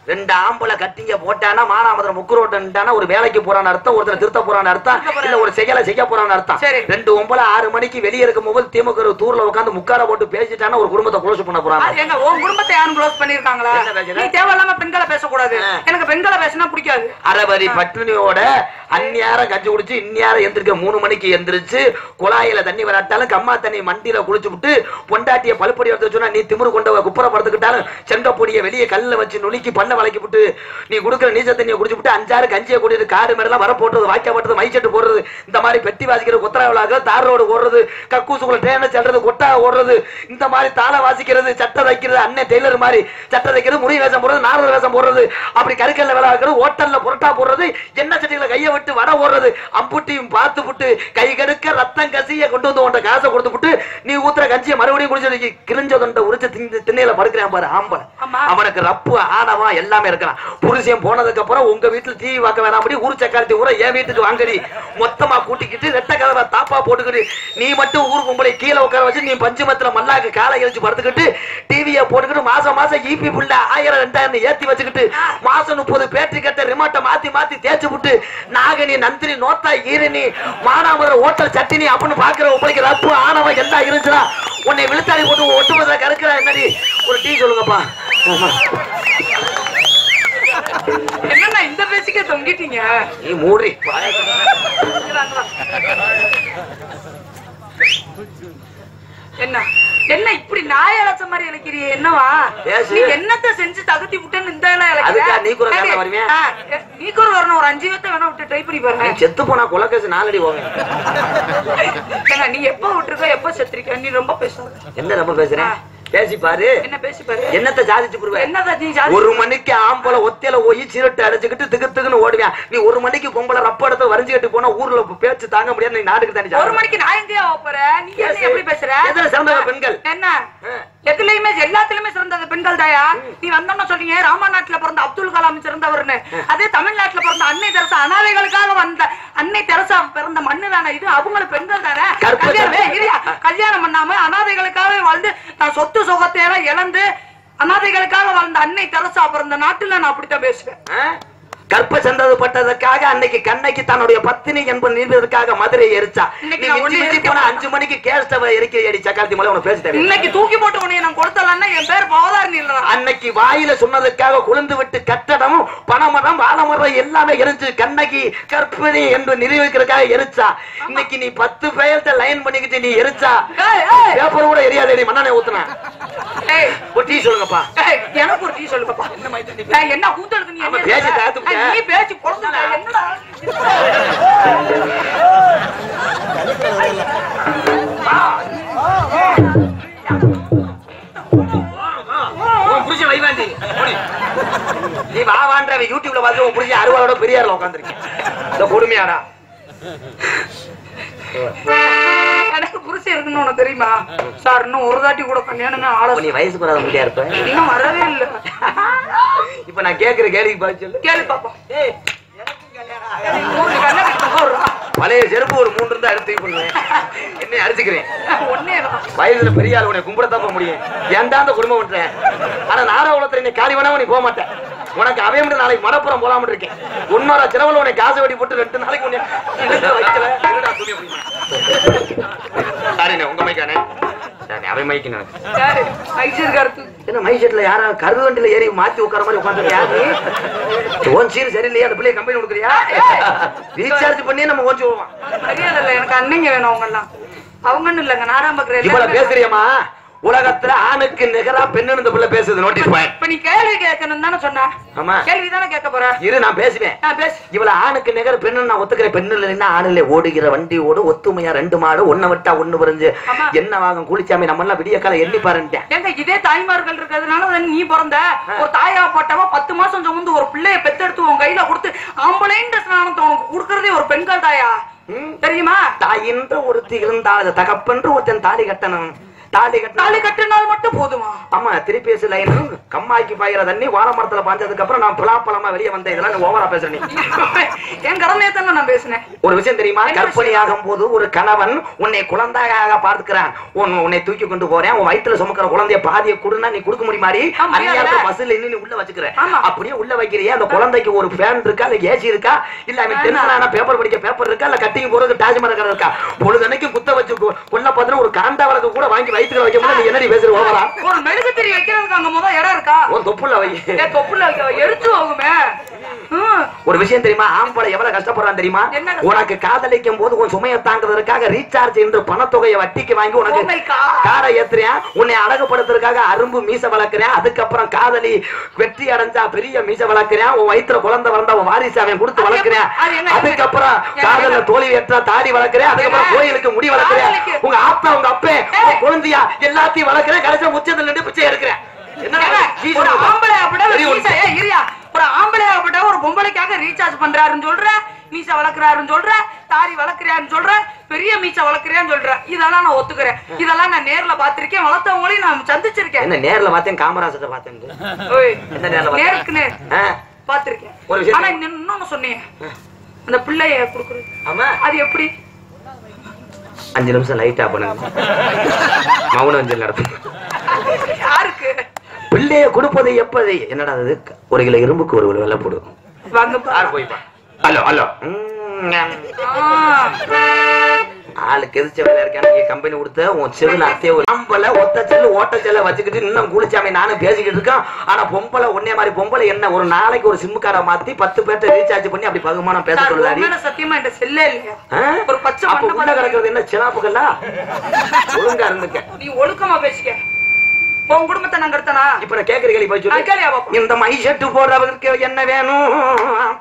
F: ரெண்டு ஆம்பளை கட்டிங்க போட்டானா மானாமதுரம் முக்குரோட்டானா ஒரு வேலைக்கு போறான்னு அர்த்தம் ஒருத்தர் திருத்த போறான்னு அர்த்தம் இல்ல ஒரு செயலை செய்ய போறான்னு அர்த்தம்
B: சரி.
F: ரெண்டு ஒன்பது ஆறு மணிக்கு வெளியே இருக்கும் போது திமுக ஒரு தூர்ல உட்காந்து முக்கார போட்டு பேசிட்டானா ஒரு குடும்பத்தை க்ளோஸ் பண்ண போறாங்க
B: அது எங்க உன் குடும்பத்தை யாரும் க்ளோஸ் பண்ணிருக்காங்களா
F: என்ன பேசுற?
B: நீ தேவையில்லாம பெண்களை பேசக்கூடாது
F: ஆ.
B: எனக்கு பெண்களை பேசினா பிடிக்காது
F: அரைவரி பட்டினியோட அந்நியாரம் கஞ்சி குடிச்சு இந்நியாரம் எந்திரிக்க மூணு மணிக்கு எந்திரிச்சு குழாயில தண்ணி வராட்டாலும் கம்மா தண்ணி மண்டியில குளிச்சு விட்டு பொண்டாட்டிய பழுப்படி எடுத்து சொன்னா நீ திமிரு கொண்ட குப்புற படுத்துக்கிட்டாலும் செங்கப்பொடிய வெளியே கல்ல வச்சு நுணுக்கி பண்ண வளைக்கி விட்டு நீ குடுக்கிற நீச்ச தண்ணியை குடிச்சு விட்டு அஞ்சாறு கஞ்சியை குடிச்சு காடு மேடலாம் வர போட்டுறது வாய்க்கா போட்டது மைச்செட்டு போடுறது இந்த மாதிரி பெட்டி வாசிக்கிறது கொத்தரா விழாக்கிறது தார் ரோடு ஓடுறது கக்கூசுக்குள்ள ட்ரெயினை செல்றது கொட்டா ஓடுறது இந்த மாதிரி தாளை வாசிக்கிறது சட்டை தைக்கிறது அண்ணன் டெய்லர் மாதிரி சட்டை தைக்கிறது முடி வேஷம் போடுறது நாரத வேஷம் போடுறது அப்படி கருக்கல்ல வேலை வைக்கிறது ஹோட்டல்ல புரோட்டா போடுறது எண்ணெய் சட்டிகளை கையை விட்டு வடை ஓடுறது அம்புட்டியும் பார்த்து விட்டு கை கடுக்க ரத்தம் கசிய கொண்டு வந்து உன்ட்ட காசை கொடுத்து விட்டு நீ ஊத்துற கஞ்சியை மறுபடியும் குடிச்சு கிழிஞ்ச தொண்டை உரிச்சு திங்க திண்ணையில படுக்கிறான் பாரு ஆம்பளை
B: ஆமா.
F: அவனுக்கு ரப்பு ஆணவா எல்லாமே இருக்கிறான் புருஷன் போனதுக்கு அப்புறம் உங்க வீட்டுல டிவி பார்க்க வேணாம் அப்படி ஊர் சக்காரத்தி ஊரை என் வீட்டுக்கு வாங்கடி மொத்தமா கூட்டிக்கிட்டு ரெட்ட கதவை தாப்பா போட்டுக்கிட்டு நீ மட்டும் ஊர் கும்பலை கீழே உட்கார வச்சு நீ பஞ்சமத்துல மல்லாக்கு காலை இழிச்சு படுத்துக்கிட்டு டிவியை போட்டுக்கிட்டு மாசம் மாசம் ஈபி புள்ள ஆயிரம் ரெண்டாயிரம் ஏத்தி வச்சுக்கிட்டு மாசம் முப்பது பேட்டரி கட்ட ரிமோட்டை மாத்தி மாத்தி தேய்ச்சு விட்டு நாகனி நந்தினி நோத்தா ஈரணி மானாமதுர ஓட்டல் சட்டினி அப்படின்னு பாக்குற உங்களுக்கு ரப்பு ஆணவம் எல்லாம் இருந்துச்சுன்னா உன்னை விழுத்தாடி போட்டு ஒட்டுமொத்த கருக்கிறா என்னடி ஒரு டீ சொல்லுங்கப்பா ஆமா.
B: என்னண்ணா இந்த பேசிக்கே தொங்கிட்டீங்க
F: நீ மூடி
B: என்ன என்ன இப்படி நாய் இழைச்ச மாதிரி இழைக்கிறிய என்னவா
F: பேசு.
B: நீ என்னத்த செஞ்சு தகுத்தி விட்டேன்னு இந்த இலை இழைக்கிற?
F: அதுக்கா நீ கூட
B: சரி,
F: காரணம் வருவியா?
B: ஆ, எ- நீ கூட வரணும் ஒரு அஞ்சு பேர்த்த வேணா விட்டு ட்ரை பண்ணி பாருங்க
F: செத்து போனா கொலக்கேசு நாலடி போங்க
B: ஏங்க, நீ எப்ப விட்டுருக்க எப்ப செத்துருக்க நீ ரொம்ப பேசாத
F: என்ன ரொம்ப பேசுறேன் பேசி பாரு
B: என்ன பேசி பாரு
F: என்னத்த சாதிச்சு புடுவேன்
B: என்னத நீ ஜாதி
F: ஒரு மணிக்கு ஆம்பளை ஒத்தையில போய் சீரட்டு அடைச்சுக்கிட்டு திக்கு திக்குன்னு ஓடுவேன் நீ ஒரு மணிக்கு பொம்பளை ரப்ப இடத்த வரைஞ்சுக்கிட்டு போனா ஊர்ல பேச்சு தாங்க முடியாது நீ நாட்டுக்கு தானே
B: ஒரு
F: சாகணும்.
B: மணிக்கு நான் எங்கேயா போற நீ என்ன
F: பேசு.
B: எப்படி பேசுற
F: எதுல சிறந்தவங்க பெண்கள்?
B: என்ன
F: ஆ.
B: எதுலயுமே எல்லாத்துலயுமே சிறந்தது பெண்கள் தாயா நீ வந்தோம்னா சொன்னீங்க ராமநாட்டுல பிறந்த அப்துல் கலாம் சிறந்தவர்னு அதே தமிழ்நாட்டுல பிறந்த அன்னை தெரசா அனாதைகளுக்காக வந்த அன்னை தெரசா பிறந்த மண்ணு தானே இது அவங்களும் பெண்கள் தானே
F: கற்பு
B: கல்யாணம்
F: தானே.
B: ஏய், இருயா. கல்யாணம் பண்ணாம அனாதைகளுக்காக வாழ்ந்து நான் சொத்து சுகத்தை எல்லாம் இழந்து அனாதைகளுக்காக வாழ்ந்த அன்னை தெரசா பிறந்த நாட்டுல நான் அப்படித்தான் பேசுவேன்
F: ஆ? கற்ப சந்தது பட்டதற்காக அன்னைக்கு கண்ணைக்கு தன்னுடைய பத்தினி என்பது நீந்ததற்காக மதுரை எரிச்சா நீ
B: இன்னைக்கு நான்
F: மிஞ்சி
B: ஒண்ணு
F: மிஞ்சி
B: எரிக்க
F: போனா
B: மாட்டேன்.
F: அஞ்சு மணிக்கு கேஸ்டவ எரிக்க அடி சக்காலத்தி மலை உனக்கு பேச தேவை
B: இன்னைக்கு தூக்கி போட்டு உன்னை நான் கொடுத்தலன்னா என் பேர் பவதாரணி இல்ல
F: அன்னைக்கு வாயில சொன்னதுக்காக குளிந்து விட்டு கட்டடமும் பணமரம் வாழமரம் எல்லாமே எரிஞ்சு கண்ணகி கற்பிணி என்று நிரூபிக்கிறதுக்காக எரிச்சா இன்னைக்கு நீ பத்து பேர்த்த லைன் பண்ணிக்கிட்டு நீ எரிச்சா
B: ஏய், ஏய்.
F: பேப்பர் கூட எரியாதேடி மண்ணனை ஊத்துன
B: ஏய்,
F: ஒரு டீ சொல்லுங்கப்பா
B: ஏய், எனக்கு ஒரு டீ சொல்லுங்கப்பா நான் என்ன கூத்தலுக்கு நீ
F: ஆமா,
B: என்ன
F: பேசி
B: சொல்ற?
F: தாத்து விட்ட.
B: ஏய், நீ பேசி குழந்தை என்னடா
F: உன் புருஷன் வைவாண்டி ஓடி. நீ வா வான்ற யூடியூப்ல பார்த்து உன் புருஷன் அறுவாரோட பெரியார்ல உட்காந்துருக்கேன் இந்த கொடுமையாடா
B: எனக்கு புருஷன் இருக்குன்னு உனக்கு தெரியுமா சார் இன்னும் ஒரு தாட்டி கூட கல்யாணமே ஆள
F: அப்ப நீ வயசு வராத முடியா இருப்ப
B: இன்னும் வரவே இல்ல
F: இப்ப நான் கேக்குற கேள்விக்கு பதில் சொல்லு
B: கேளு பாப்பா மூணு கண்ணை கட்டி போடுறா.
F: பழைய செருப்பு ஒரு மூன்று இருந்தா எடுத்து பண்ணுவேன் என்னை அடிச்சுக்கிறேன்
B: ஒண்ணே தான்.
F: வயசுல பெரிய ஆள் உன்னை கும்பிடத்தான் போக முடியும் ஏன்டா அந்த குடும்பம் பண்றேன் ஆனா நாராவளத்துல நீ காலி வேணாம நீ போக மாட்டேன் உனக்கு அவன் மட்டும் நாளைக்கு மடப்புறம் போலாம்னு இருக்கேன் உன்னோட செலவுல உனக்கு காசு வெடி போட்டு ரெண்டு நாளைக்கு உன்னை இழுக்க வைக்கல என்னடா துணி அப்படின்னா. சாரிண்ணே உங்க மைக்கானே சரி அவன் மைக்கு நான்
B: யாரு? மைசூர் கருத்து.
F: என்ன மை செட்ல யாரா கருது வண்டியில ஏறி மாத்தி உட்கார மாதிரி உட்காந்து யாரு ஓன் சீர் சரியில்லையா அந்த பிள்ளைய கம்பெனி கொடுக்குறியா ரீசார்ஜ் பண்ணி நம்ம கொஞ்சம் போவோம்
B: மரியாதை இல்ல, எனக்கு அண்ணங்க வேணும் அவங்க எல்லாம் அவங்கன்னு இல்லங்க நாராம் பாக்குற
F: இவ்வளவு பேசுறியம்மா உலகத்துல ஆணுக்கு நிகரா பெண்ணுன்னு இந்த பிள்ளை பேசுது நோட்டீஸ் பாயிண்ட்
B: இப்ப நீ கேள்வி கேட்கணும் தானே சொன்ன
F: ஆமா
B: கேள்வி தானே கேட்க போற
F: இரு நான் பேசுவேன்
B: நான் பேசு
F: இவள ஆணுக்கு நிகர் பெண்ணு நான் ஒத்துக்கிறேன் பெண்ணு இல்லைன்னா ஆணுல ஓடுகிற வண்டி ஓடு ஒத்துமையா ரெண்டு மாடு ஒண்ணு விட்டா ஒண்ணு புரிஞ்சு
B: ஆமா.
F: என்ன வாங்கும் குளிச்சாமி நம்ம எல்லாம் விடிய காலம் எண்ணி பாருன்ட்டேன்
B: ஏங்க இதே தாய்மார்கள் இருக்கிறதுனால தானே நீ பிறந்த ஒரு தாயா போட்டவ பத்து மாசம் சுமந்து ஒரு பிள்ளைய பெத்தெடுத்து உன் கையில கொடுத்து ஆம்பளைன்ற ஸ்நானத்தை உனக்கு கொடுக்கறதே ஒரு பெண்கள் தாயா தெரியுமா
F: தாயின்ற ஒருத்தி இருந்தால் அது தகப்பென்று ஒருத்தன் தாலி கட்டணும் தாலி கட்டினா
B: தாலி கட்டினால் மட்டும் போதுமா
F: ஆமா திருப்பேசு லைன் கம்மாய்க்கு பாயிற தண்ணி வாழை மரத்துல பாஞ்சதுக்கு அப்புறம் நான் பலாப்பழமா வெளியே வந்தேன் இதெல்லாம் நீ ஓவரா பேசுற நீ
B: என் கடமையை தானே நான் பேசினேன்
F: ஒரு விஷயம் தெரியுமா
B: என்ன
F: கற்பனை
B: விஷயம்?
F: ஆகும் போது ஒரு கணவன் உன்னை குழந்தையாக பார்த்துக்கிறான் உன் உன்னை தூக்கி கொண்டு போறேன் உன் வயித்துல சுமக்கிற குழந்தைய பாதிய கொடுனா நீ கொடுக்க முடியுமாரி
B: ஆமா,
F: அந்நியாரத்துல
B: முடியாதுல்ல?
F: பஸ்ல நின்னு நீ உள்ள வச்சுக்கிற
B: ஆமா.
F: அப்படியே உள்ள வைக்கிறியே அந்த குழந்தைக்கு ஒரு ஃபேன் இருக்கா இல்ல ஏசி இருக்கா இல்ல அவன்
B: வேணாம்.
F: டென்ஷனான பேப்பர் படிக்க பேப்பர் இருக்கா இல்ல கட்டிங் போறது டாஜ்மஹல் இருக்கா பொழுதனைக்கு குத்த வச்சு கொ- கொல்ல பாத்திரம் ஒரு காண்டா வழக்கு கூட வாங்கி வயித்துல வைக்க முடியாது நீ என்னடி பேசுற ஓவரா
B: ஒரு மெழுகுத்திரி வைக்கிறதுக்கு அங்க முத இடம் இருக்கா
F: உன் தொப்புல வை
B: ஏ தொப்புல வைக்க எரிச்சு போகுமே ம்.
F: ஒரு விஷயம் தெரியுமா ஆம்பளை எவ்வளவு கஷ்டப்படுறான் தெரியுமா
B: என்ன கஷ்டம்?
F: உனக்கு காதலிக்கும் போது உன் சுமையை தாங்குறதுக்காக ரீசார்ஜ் என்று பணத்தொகையை வட்டிக்கு வாங்கி உனக்கு
B: Oh my God.
F: காரை ஏத்துறேன் உன்னை அழகுபடுத்துறதுக்காக அரும்பு மீச வளர்க்கிறேன் அதுக்கப்புறம் காதலி வெற்றி அடைஞ்சா பெரிய மீச வளர்க்கிறேன் உன் வயித்துல குழந்தை வந்தா உன் வாரிசு அவன் கொடுத்து
B: அது
F: வளர்க்கிறேன்
B: எப்படி- அது என்ன-
F: அதுக்கப்புறம்
B: என்ன-
F: காதல தோல்வி ஏற்றா தாடி வளர்க்கிறேன் அதுக்கப்புறம்
B: என்ன?
F: கோயிலுக்கு முடி வளர்க்கிறேன்
B: காதலிக்கு-
F: உங்க ஆத்தா உங்க அப்பே உன் குழந்தையா எல்லாத்தையும் வளர்க்கிறேன் கடைசியா உச்சத்துல நின்று பிச்சை எடுக்கிறேன் என்ன
B: ஏங்க,
F: நீ
B: ஒரு
F: சொல்லுங்க.
B: ஆம்பளை அப்படியே
F: சரி,
B: ஒரு
F: உன்
B: மீசை- ஏய், இருயா. ஒரு ஆம்பளை அப்படியே ஒரு பொம்பளைக்காக ரீசார்ஜ் பண்றாருன்னு சொல்ற மீசை வளர்க்கறாருன்னு சொல்ற தாடி வளர்க்கறாருன்னு சொல்ற பெரிய மீசை வளர்க்கறியான்னு சொல்ற இதெல்லாம் நான் ஒத்துக்கிறேன் இதெல்லாம் நான் நேர்ல பாத்திருக்கேன் வளர்த்தவங்களையும் நான் சந்திச்சிருக்கேன்
F: என்ன நேர்ல பார்த்தேன் காமராஜத்தை பார்த்தேன்
B: ஓய்,
F: என்ன நேர்ல பார்த்தேன்?
B: நேருக்கு நேர்
F: ஆ,
B: பாத்திருக்கேன்
F: ஒரு விஷயம்
B: ஆனா இன்னும் இன்னொன்னு சொன்னீங்க அந்த பிள்ளைய குடுக்குறது
F: ஆமா
B: அது எப்படி
F: அஞ்சு நிமிஷம் லைட் ஆஃப் பண்ணுங்க மௌன அஞ்சல் நடத்தும்
B: யாருக்கு
F: பிள்ளைய கொடுப்பது எப்பது என்னடா அது ஒரு கிலோ இரும்புக்கு ஒரு கிலோ வெள்ளை போடு
B: வாங்கப்பா
F: போய்ப்பா ஹலோ ஹலோ
B: ஆ.
F: ஆளுக்கு எதிர்ச்ச வேலை இருக்கான நீங்க கம்பெனி கொடுத்த உன் செவில் அத்தைய ஒரு ஆம்பளை ஒத்த செல்லு ஓட்ட செல்ல வச்சுக்கிட்டு இன்னும் குளிச்சாமி நானும் பேசிக்கிட்டு இருக்கேன் ஆனா பொம்பளை ஒன்னே மாதிரி பொம்பளை என்ன ஒரு நாளைக்கு ஒரு சிம் கார்டை மாத்தி பத்து பேர்ட்ட ரீசார்ஜ் பண்ணி அப்படி பகுமானம் பேச
B: சார்,
F: சொல்லாடி
B: உண்மையில சத்தியமா என்கிட்ட செல்லே இல்லையா
F: ஆ?
B: ஒரு பச்சை
F: அப்ப
B: மண்டை
F: உள்ள
B: பாருங்க.
F: கிடக்கிறது என்ன சிலாப்புகளா ஒழுங்கா இருந்துக்க
B: நீ ஒழுக்கமா பேசிக்க உன் குடும்பத்தை நாங்க எடுத்தனா
F: இப்ப நான் கேக்குற கேள்வி போய்
B: நான் கேளியா
F: சொல்லு
B: பாப்போம்.
F: இந்த மை ஷர்ட் போடுறவருக்கு என்ன வேணும்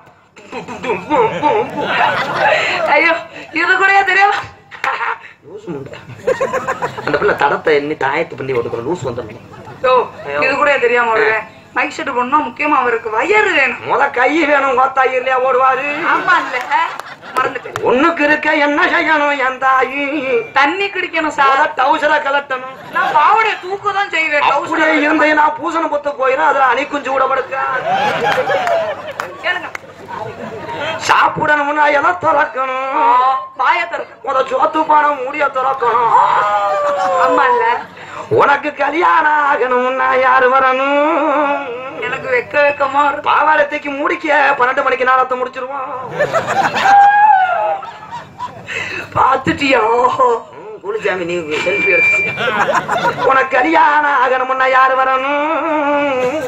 B: ஐயோ இது கூடயா தெரியும்
F: லூசு முண்டை. அந்த பிள்ளை தடத்தை எண்ணி தாயத்து பண்ணி ஒடுக்கிற லூஸ் வந்துடும்
B: ஓ இது கூட தெரியாம வருவேன் மைக் செட் பண்ணா முக்கியமா அவருக்கு வயறு வேணும்
F: முத கை வேணும் கோத்தாயி இல்லையா ஓடுவாரு
B: ஆமா இல்ல மறந்துட்டேன்
F: ஒண்ணுக்கு இருக்க என்ன செய்யணும் என் தாயி
B: தண்ணி குடிக்கணும்
F: முத
B: சார்
F: டவுசரை கலட்டணும்
B: நான் பாவடைய தூக்க தான் செய்வேன்
F: அப்படியே
B: trouser.
F: இருந்தே நான் பூசண புத்த போயிடும் அதுல அணி குஞ்சு கூட படுக்க
B: கேளுங்க
F: சாப்பிடணும்னா எதை
B: ஆ,
F: திறக்கணும்
B: வாயை திறக்க
F: முத சோத்து பானம் மூடிய திறக்கணும்
B: ஆமா இல்ல
F: உனக்கு கல்யாணம் ஆகணும்னா யாரு வரணும்
B: எனக்கு வெக்க வெக்கமா இருக்கு
F: பாவாடத்தைக்கு முடிக்க பன்னெண்டு மணிக்கு நாளத்தை முடிச்சிருவோம்
B: பாத்துட்டியா ஓஹோ
F: ம், குளிச்சாமி நீ செல்ஃபி எடுத்து உனக்கு கல்யாணம் ஆகணும்னா யாரு வரணும்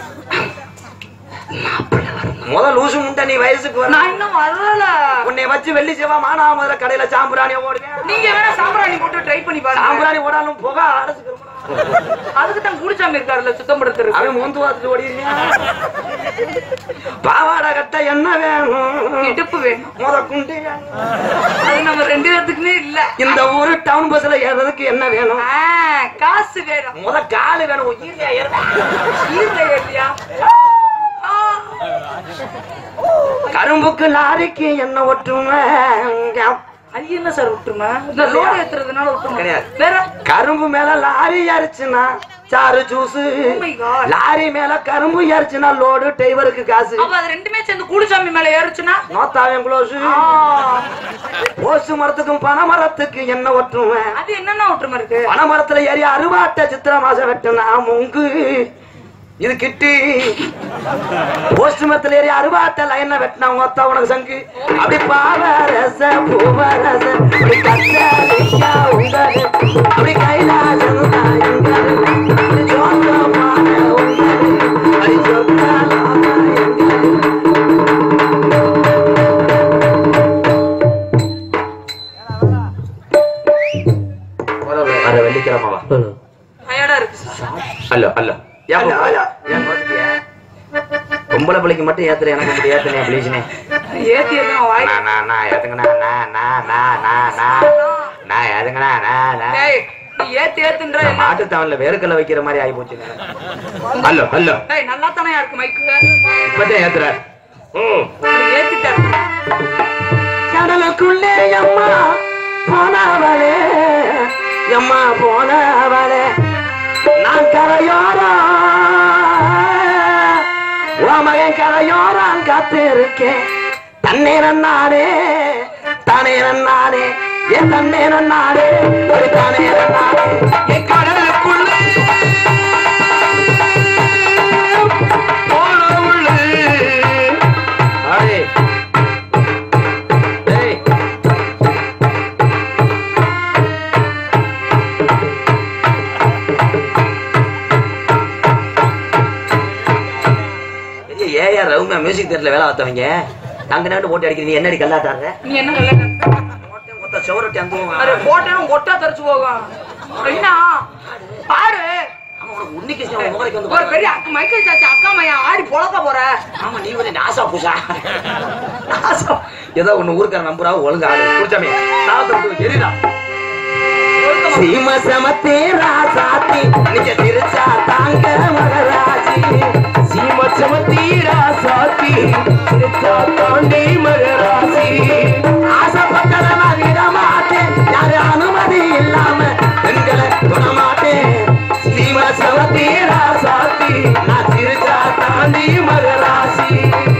F: முதல் லூசு முண்டை நீ வயசுக்கு வர
B: நான் இன்னும் வரல
F: உன்னை வச்சு வெள்ளி செவ்வா மானா முதல்ல கடையில சாம்பிராணி ஓடுவேன்
B: நீங்க வேணா சாம்பிராணி போட்டு ட்ரை பண்ணி பாருங்க
F: சாம்பிராணி ஓடாலும் புகை அடைச்சுக்கிறோம்
B: அதுக்கு தான் குடிச்சாமி இருக்காருல்ல சுத்தம் படுத்துறது
F: அவன் மூந்து பார்த்துட்டு ஓடிடுவேன் பாவாடை கட்ட என்ன வேணும்
B: இடுப்பு வேணும்
F: முத குண்டி வேணும்
B: அது நம்ம ரெண்டு பேர்த்துக்குமே இல்ல
F: இந்த ஊரு டவுன் பஸ்ல ஏறதுக்கு என்ன வேணும்
B: ஆ, காசு வேணும்
F: முத காலு வேணும் உயிரியா ஏறுதா?
B: ஈரலை இல்லையா ஆ,
F: கரும்புக்கு லாரிக்கு என்ன ஒட்டுமை
B: அது என்ன சார் விட்டுருமா இந்த லோடு ஏத்துறதுனால விட்டுருமா
F: கிடையாது.
B: வேற
F: கரும்பு மேல லாரி அரிச்சுனா சாறு juice
B: Oh my God.
F: Lorry மேல கரும்பு அரிச்சுனா லோடு டிரைவருக்கு காசு
B: அப்ப அது ரெண்டுமே சேர்ந்து கூடுசாமி மேல ஏறுச்சுன்னா
F: நோத்தாவன் குளோஸ்
B: ஆ,
F: ஓசு மரத்துக்கும் பனை மரத்துக்கு என்ன ஒட்டுமை
B: அது என்னென்ன விட்டுருமா இருக்கு
F: பனை மரத்துல ஏறி அருவாட்ட சித்திர மாசம் வெட்டுனா முங்கு இது கிட்டி போஸ்ட் மரத்துல ஏறி அருவாட்ட லைன்ல வெட்டினா மொத்தம் உனக்கு சங்கு அப்படி பாவரச பூவரச அப்படி கத்தரிக்கா உங்கரு அப்படி கைலாசம் தான் எங்கரு அப்படி ஜோங்கமான உங்கரு அப்படி சொக்கலாமா எங்கரு வர வெள்ளிக்கிழமை வா
B: டயர்டா இருக்கு சார்
F: ஹலோ ஹலோ ஏன் பார்த்துட்டியா? பொம்பளை பிள்ளைக்கு மட்டும் ஏத்துற எனக்கு மட்டும் ஏத்துனே ப்ளீஸ்னே
B: ஏத்தி ஏத்தி நான் வாய்
F: நான் நான் நான் ஏத்துங்கண்ணா நான் நான் நான் நான் நான் நான் ஏத்துங்கண்ணா நான் நான்
B: டேய் நீ ஏத்தி ஏத்துன்ற
F: நான்
B: என்ன
F: மாட்டு தவன்ல வேர்க்கல்ல வைக்கிற மாதிரி ஆகி போச்சு ஹலோ ஹலோ
B: டேய் நல்லா தானே இருக்கு மைக்கு
F: இப்பதான் ஏத்துற ம்
B: ஏத்திட்டேன்
F: கடலுக்குள்ளே அம்மா போனவளே
A: எம்மா போனவளே நான் கரையோரம் உன் மகன் கரையோரம் காத்து இருக்கேன் தண்ணீரன் நானே தானேரன் நானே என் தண்ணீரன் நானே ஒரு தானேரன் நானே என் கடலுக்குள்ளே போனவுள்ளே. அடே. டேய். பெரிய ஏஆர் ரவுமா மியூசிக் தேட்டர்ல வேலை பார்த்தவங்க அங்க நாட்டு போட்டு அடிக்கிறீங்க என்னடி கல்லாட்டாடுற
B: நீ என்ன கல்யாணம்
A: மொத்த சவரட்டி அந்த
B: அது போட்டேன்னு ஒட்டா தரிச்சு போகும் என்ன பாரு
A: உன்னிக்கு முகரைக்கு வந்து
B: ஒரு
A: பாரு.
B: பெரிய அக்கா மைக்கேல் சாச்சி அக்கா மையன் ஆடி பொழக்க போற
A: ஆமா நீ ஒரு நாசா பூசா நாசா ஏதோ ஒண்ணு ஊருக்கார நம்புறா ஒழுங்கா ஆளு குடிச்சாமே சாதத்தை விட்டு எரிடா சீம சமத்தே ராசாத்தி நிஜ திருச்சா தாங்க மகராஜி சீம சமத்தே ராசாத்தி திருச்சா தாண்டி மகராஜி ஆசைப்பட்டத நான் விட மாட்டேன் யாரு அனுமதி இல்லாம பெண்களை தொட மாட்டேன் சீம சமத்தே ராசாத்தி நான் திருச்சா தாண்டி மகராசி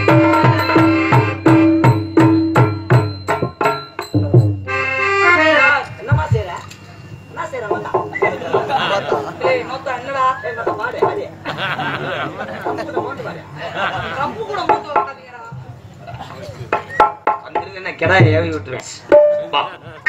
A: என்னமா செய்யற என்ன செய்யற
B: ஏய் நோத்தா என்னடா கம்பு கூட மூத்து வைக்காதீங்கடா
A: என்ன கெடா ஏவி விட்டுருவேன்
E: வா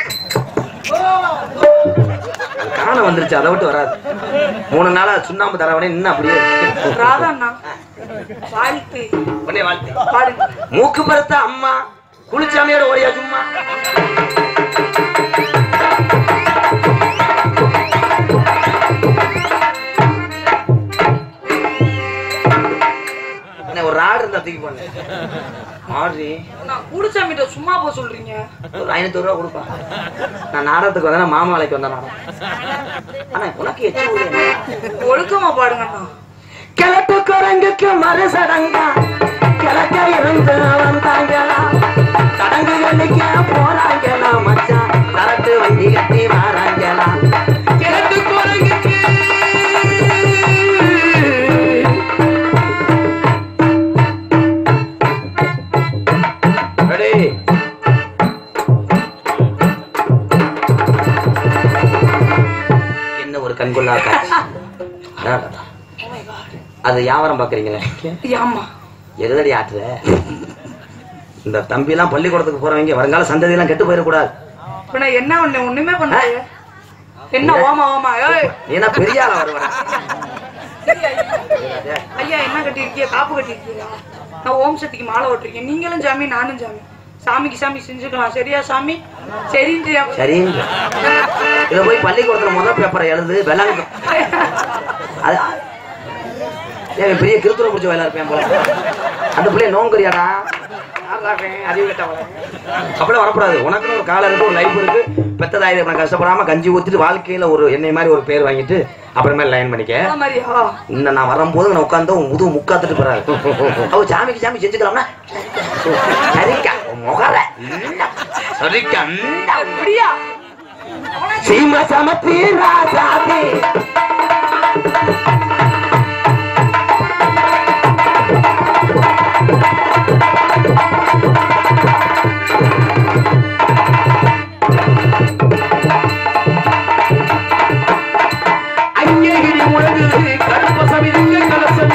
A: காண வந்துருச்சு அதை விட்டு வராது மூணு நாளா சுண்ணாம்பு தரவனே நின்று அப்படியே இருக்கு.
B: ராதாண்ணா வாழ்த்து
A: உடனே வாழ்த்து
B: பாடுங்க
A: மூக்கு பருத்த அம்மா குளிச்சாமியோட ஓடியா சும்மா என்ன ஒரு ராடு இருந்தா தூக்கி போனேன் ஆடி
B: நான் கூடுச்சாமிட்ட சும்மா போக சொல்றீங்க
A: ஒரு ஐநூத்தி ரூபா கொடுப்பா நான் நாடகத்துக்கு வந்தேன் மாமா வேலைக்கு வந்தேன் நாடகம் ஆனா உனக்கு எச்சு ஊரு என்ன?
B: ஒழுக்கமா பாடுங்கண்ணா
A: கிழக்கு குரங்குக்கு மறுசடங்கா கிழக்க இருந்து வந்தாங்களா சடங்கு கழிக்க போறாங்களா மச்சான் கரட்டு வண்டி கட்டி வராங்களா கிழக்கு குரங்குக்கு அடே. என்ன ஒரு கண்கொள்ளா காட்சி அடாடா. அது வியாபாரம் பாக்குறீங்களே
B: ஆமா
A: எதுதடி ஆட்டுற இந்த தம்பி எல்லாம் பள்ளிக்கூடத்துக்கு போறவங்க வருங்கால சந்ததி எல்லாம் கெட்டு போயிடக்கூடாது
B: இப்ப நான் என்ன பண்ணேன் ஒண்ணுமே பண்ணலையே என்ன ஓமா ஓமா ஏய்
A: நீ என்ன பெரிய ஆளா வருவ
B: ஐயா என்ன கட்டிருக்கீங்க காப்பு கட்டிருக்கீங்களா நான் ஓம் சக்திக்கு மாலை ஓட்டிருக்கேன் நீங்களும் சாமி நானும் சாமி சாமிக்கு சாமி செஞ்சுக்கலாம் சரியா சாமி சரின்றியா
A: சரி இத போய் பள்ளிக்கூடத்துல முதல் பேப்பரை எழுது விளங்கும் அது ஏன் பெரிய கிருத்துவ பிடிச்ச வேலை இருப்பேன் போல அந்த பிள்ளைய நோங்குறியாடா அறிவு கட்டவள அப்படியே வரக்கூடாது உனக்குன்னு ஒரு காலம் இருக்கு ஒரு லைஃப் இருக்கு பெத்ததாயுது நான் கஷ்டப்படாம கஞ்சி ஊத்திட்டு வாழ்க்கையில ஒரு என்னை மாதிரி ஒரு பேர் வாங்கிட்டு அப்புறமே லைன் பண்ணிக்க
B: அந்த மாதிரியா
A: இந்த நான் வரும்போது நான் உட்காந்து முதுகு முக்காத்துட்டு போறாரு அவ சாமிக்கு சாமி செஞ்சுக்கலாம்னா சரிக்கா உன் முகர சரிக்கா
B: அப்படியா
A: சீம சமத்தி ராசாதி அங்கே இடி முழங்குது கருப்பசம் இதுங்க கலசம்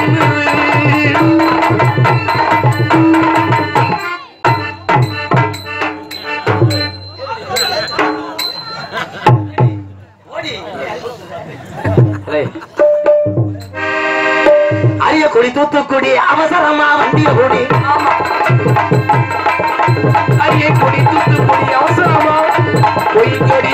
A: அரிய குடி தூத்துக்குடி அவசரமா வண்டிய குடி அரிய குடி தூத்துக்குடி அவசரமா பொய்கடி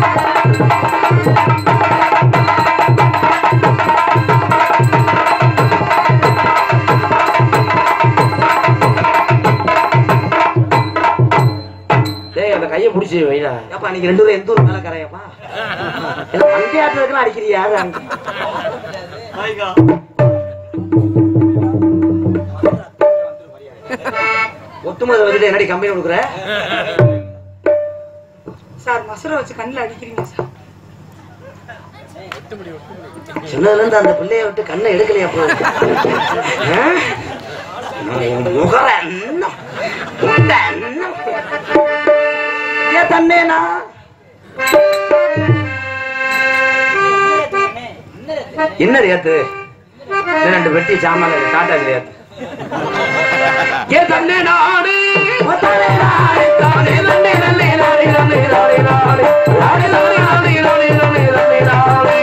A: டேய் அந்த கையை பிடிச்சி வைடா ஏப்பா நீங்க ரெண்டு பேரும் எந்த ஊர் மேல கரையப்பா என்ன பஞ்சாயத்துக்கு அடிக்கிறியா அங்க ஒட்டுமொத்த வந்துட்டு என்னடி கம்பெனி கொடுக்குற
B: சார் மசுரை வச்சு கண்ணில் அடிக்கிறீங்க சார்
A: சொன்னதுல இருந்து அந்த பிள்ளைய விட்டு கண்ணை எடுக்கலையா போ ஆ? உன் முகர இன்னும், உண்டை இன்னும். ஏன் தன்னேனா என்ன ஏத்து இன்னும் ரெண்டு வெட்டி சாமான டாட்டா கிடையாது ஏ தன்னே நாடு தானே நாடு, தானே நன்னே நன்னே நாடே நன்னே நாடே நாடே. நாடே நாடே நாடே நாடே நன்னே நன்னே நாடே.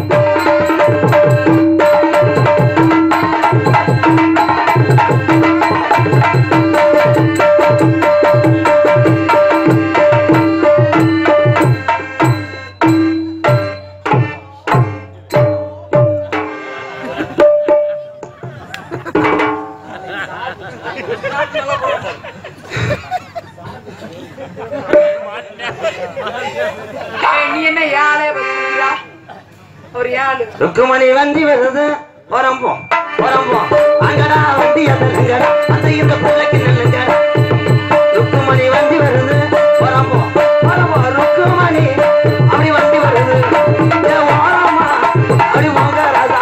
B: ஏய், நீ என்ன யாழே வச்சிருக்கா ஒரு யாழு
A: ருக்குமணி வண்டி வருது வரம்போம் வரம்போம் அங்கடா வண்டி அதங்கடா அந்த இந்த பிள்ளைக்கு நில்லுங்க ருக்குமணி வண்டி வருது வரம்போம் வரம்போம் ருக்குமணி அப்படி வண்டி வருது ஏ ஓரமா அப்படி வாங்க ராஜா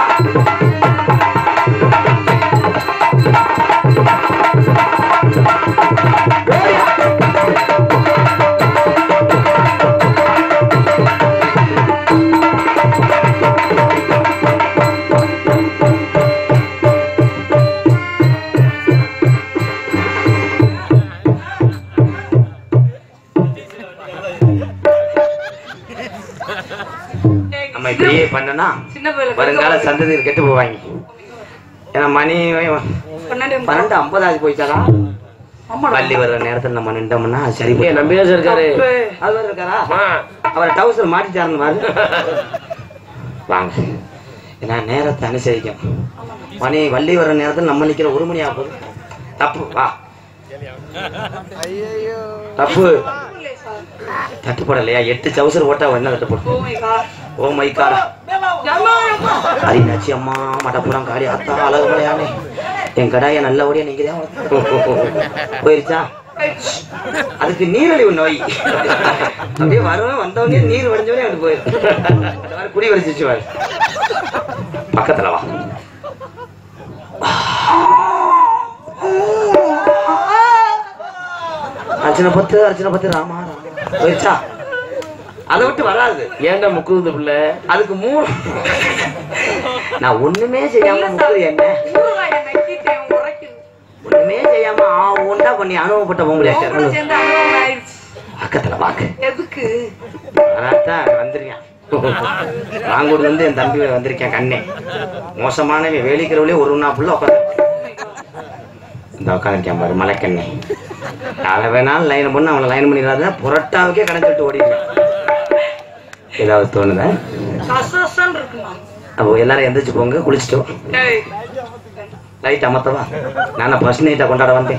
A: நம்ம இப்படியே பண்ணனா
B: சின்ன பிள்ளை
A: வருங்கால சந்ததியில் கெட்டு போவாங்க ஏன்னா மணி
B: பன்னெண்டு
A: பன்னெண்டு ஐம்பதாவது போயிட்டாரா
B: ஆமாடா.
A: பள்ளி வர்ற நேரத்துல நம்ம நின்றோம்னா சரி நம்பியாச இருக்காரு
B: தப்பு.
A: அவர் இருக்காரா அவர் டவுசர் மாட்டிட்டாருன்னு பாரு வாங்க ஏன்னா நேரத்தை அனுசரிக்கும் மணி வள்ளி வர்ற நேரத்துல நம்ம நிக்கிற ஒரு மணி ஆகுது தப்பு வா தப்பு தட்டுப்படலையா எட்டு சவுசர் ஓட்டா என்ன தட்டுப்படும்
B: Oh my God.
A: Oh my காடா
B: அம்மா, அம்மா.
A: அரிநாச்சி அம்மா மடப்புறம் காடி அத்தா அழகு மலையானே என் கடாய நல்லபடியா நீங்க தான் வளர்த்து. போயிருச்சா அதுக்கு நீரழிவு நோய் அப்படியே வருவேன் வந்தவனே நீர் வடிஞ்சவனே அப்படி போயிரு குடி வரிச்சிச்சு வாரு பக்கத்துல வா அர்ச்சனை பத்து அர்ச்சனை பத்து ராமா ராமா. போயிருச்சா அதை விட்டு வராது ஏன்டா முக்குது பிள்ளை அதுக்கு மூணு நான் ஒண்ணுமே செய்யாம முக்குது என்ன
B: ஊறுகாய் என்னை கீட்டேன், உரைக்குது.
A: ஒண்ணுமே செய்யாம ஆ ஒண்டா பண்ணி அனுபவப்பட்ட போக
B: உன் கூட
A: முடியாது
B: சேர்ந்து அனுபவம் ஆயிடுச்சு.
A: பக்கத்துல வாக்கு
B: எதுக்கு
A: அதான் வந்துருக்கேன் நாங்கூர்ல இருந்து என் தம்பி வந்திருக்கேன் கண்ணே மோசமானவன் வேலிக்கிறவளே ஒரு நாள் ஃபுல்லா உட்காந்து இந்த உட்காந்துருக்கேன் பாரு மலைக்கண்ணே நாளை வேணாலும் லைன் பண்ணு அவனை லைன் பண்ணிடாத புரட்டாவுக்கே கணக்கிட்டு ஓடிடுவேன் ஏதாவது தோணுதா
B: கசகசன்னு இருக்குமா?
A: அப்போ எல்லாரும் எந்திரிச்சு போங்க குளிச்சுட்டு
B: ஏய்,
A: லைட் அமர்த்தவா நான் ஃபர்ஸ்ட் நைட்டை கொண்டாட வந்தேன்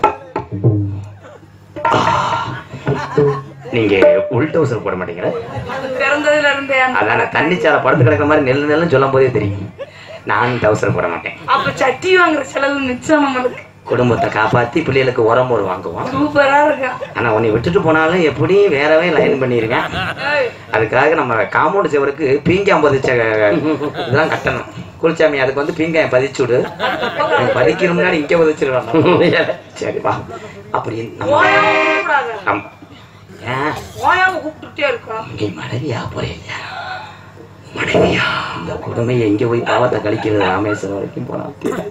A: நீங்க உள் டவுசர் போட மாட்டீங்களா
B: பிறந்ததுல இருந்தே அந்த
A: அதான தண்ணி சாலை படுத்து கிடக்கிற மாதிரி நெல்லு நெல்லுன்னு சொல்லும் போதே தெரியும் நான் டவுசர் போட மாட்டேன்
B: அப்ப சட்டி வாங்குற செலவு மிச்சம் நம்மளுக்கு
A: குடும்பத்தை காப்பாத்தி பிள்ளைகளுக்கு உரம் போடு வாங்குவோம்
B: சூப்பரா இருக்கா
A: ஆனா உன்னை விட்டுட்டு போனாலும் எப்படி வேறவே லைன் பண்ணிருக்கேன்
B: ஏய்,
A: அதுக்காக நம்ம காம்பவுண்ட் செவருக்கு பீங்காயம் பதிச்ச இதெல்லாம் கட்டணும் குளிச்சாமி அதுக்கு வந்து பீங்காயம் பதிச்சு விடு நீ பதிக்கிற முன்னாடி இங்க பதிச்சிருவாங்க சரிப்பா அப்படி நம்ம
B: ஓயாம கூப்பிடாத.
A: நம்ம- ஏன்
B: ஓயாம கூப்பிட்டுட்டே இருக்கா
A: இங்கே மனைவியா போறீங்க மனைவியா இந்த கொடுமை எங்க போய் பாவத்தை கழிக்கிறது ராமேஸ்வரம் வரைக்கும் போனா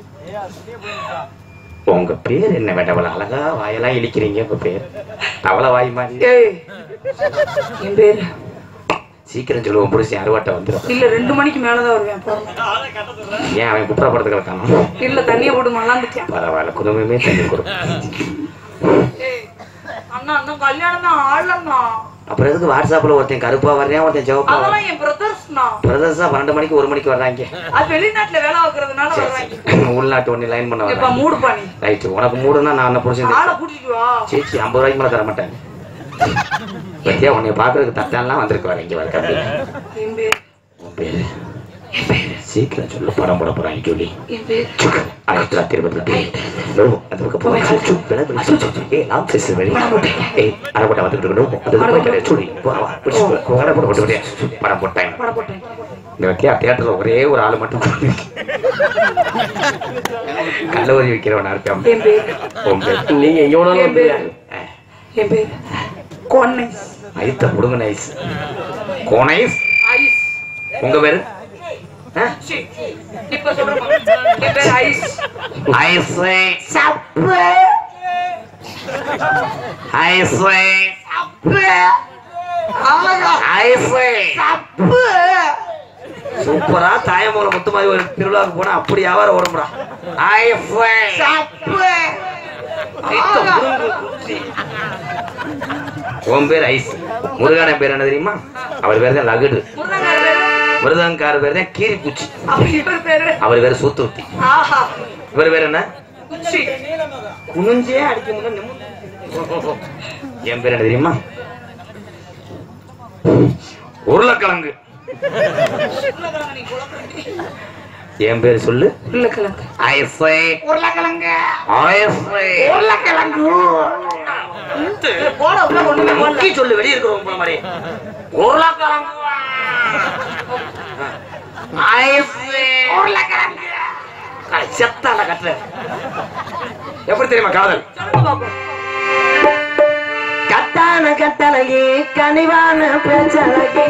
A: உங்க பேர் என்ன வேண்டவள அழகா வாயெல்லாம் இழிக்கிறீங்க உங்க பேர் தவளை வாய் மாதிரி
B: ஏய் என் பேரு
A: சீக்கிரம் சொல்லுவோம் புருஷன் அறுவாட்டை வந்துடும்
B: இல்ல ரெண்டு மணிக்கு மேலதான் வருவேன் பாருங்க.
A: ஏன் அவன் குப்புறப்படுத்து கிடக்கானோ
B: இல்ல தண்ணிய போட்டு மல்லாந்துட்டேன்
A: பரவாயில்ல குடும்பமே தண்ணி கொடுக்கும்
B: ஏய், அண்ணா அண்ணா கல்யாணம் தான் ஆளண்ணா
A: அப்புறம் எதுக்கு வாட்ஸ்அப்ல ஒருத்தன் கருப்பா வர்றேன் ஒருத்தன் சிவப்பா வர்றேன்
B: அதெல்லாம் என் பிரதர்ஸ்னா
A: பிரதர்ஸா பன்னெண்டு மணிக்கு ஒரு மணிக்கு வர்றாங்க
B: அது வெளிநாட்டுல வேலை வைக்கிறதுனால வர்றாங்க
A: உள்நாட்டு ஒண்ணு லைன் பண்ண
B: எப்ப
A: வர்றாங்க
B: மூடு பண்ணி
A: ரைட்டு உனக்கு மூடுனா நான் என்ன புருஷன்
B: ஆளை கூட்டிட்டு வா
A: சேச்சி ஐம்பது ரூபாய்க்கு மேல தர மாட்டாங்க பத்தியா உன்னை பாக்குறதுக்கு தட்டாலாம் வந்திருக்கு வர இங்க வர கம்பி
B: என் பேர்
A: உன் பேரு என் பேரு சீக்கிரம் சொல்லு படம் போட போறாங்க சொல்லி
B: என் பேர்
A: ஆயிரத்தி தொள்ளாயிரத்தி இருபத்தி எட்டு நோ அந்த பக்கம் போய் சு, சு, விளை, விளை, சு, சு, சு. ஏய் நாம் பேசு வெளி ஏய் அரை போட்டா வந்துட்டு இருக்கணும் அது போய் கிடையாது சொல்லி போ வா பிடிச்சு போ அரை போட போட்டு விடு. படம் போட்டேன்
B: படம் போட்டேன்
A: இந்த கே தியேட்டர்ல ஒரே ஒரு ஆள் மட்டும் கல்லூரி வைக்கிறவனா இருக்கான்
B: என் பேர்
A: உன் பேர் நீங்க எவ்வளவு
B: என் பேர் என் பேர் கொன்னை
A: ஐத்த முடுங்க நைஸ் கோனைஸ்
B: ஐஸ்
A: உங்க பேரு ஆ?
B: சி, இப்ப சொல்றேன் என் பேர் ஐஸ்
A: ஐஸே
B: சப்பு
A: ஐஸே
B: ஆகா
A: ஐஸே
B: சப்பு
A: சூப்பரா தாயமூல முத்துமாரி ஒரு திருவிழாவுக்கு போனா அப்படி வியாபாரம் ஓடும்டா ஐஸே
B: சப்பு
A: ஐத்த முடுங்கு குச்சி. உன் பேர் ஐஸ் முருகான பேர் என்ன தெரியுமா அவர் பேர் தான் லகுடு
B: முருகன் பேரு
A: மிருதங்கார பேர் தான் கீரி பூச்சி
B: அப்ப இவர் பேரு
A: அவர் பேர் சூத்துவத்தி
B: ஆஹா
A: இவர் பேர் என்ன
B: குச்சி
A: குனிஞ்சே அடிக்க முடியல என் பேர் என்ன தெரியுமா உருளைக்கிழங்கு என் பேர் சொல்லு
B: உருளைக்கிழங்கு
A: ஐசே
B: உருளைக்கிழங்கு
A: ஐசே
B: உருளைக்கிழங்கு போட உள்ள ஒண்ணுமே போடல
A: முக்கி சொல்லு வெளிய இருக்கிறவங்க போல மாதிரி உருளைக்கிழங்கு ஐசே
B: உருளைக்கிழங்கு
A: செத்தால கட்டுற எப்படி தெரியுமா காதல்
B: சொல்லுங்க பாப்போம்
A: கட்டான கட்டளையே கனிவான பேச்சழகி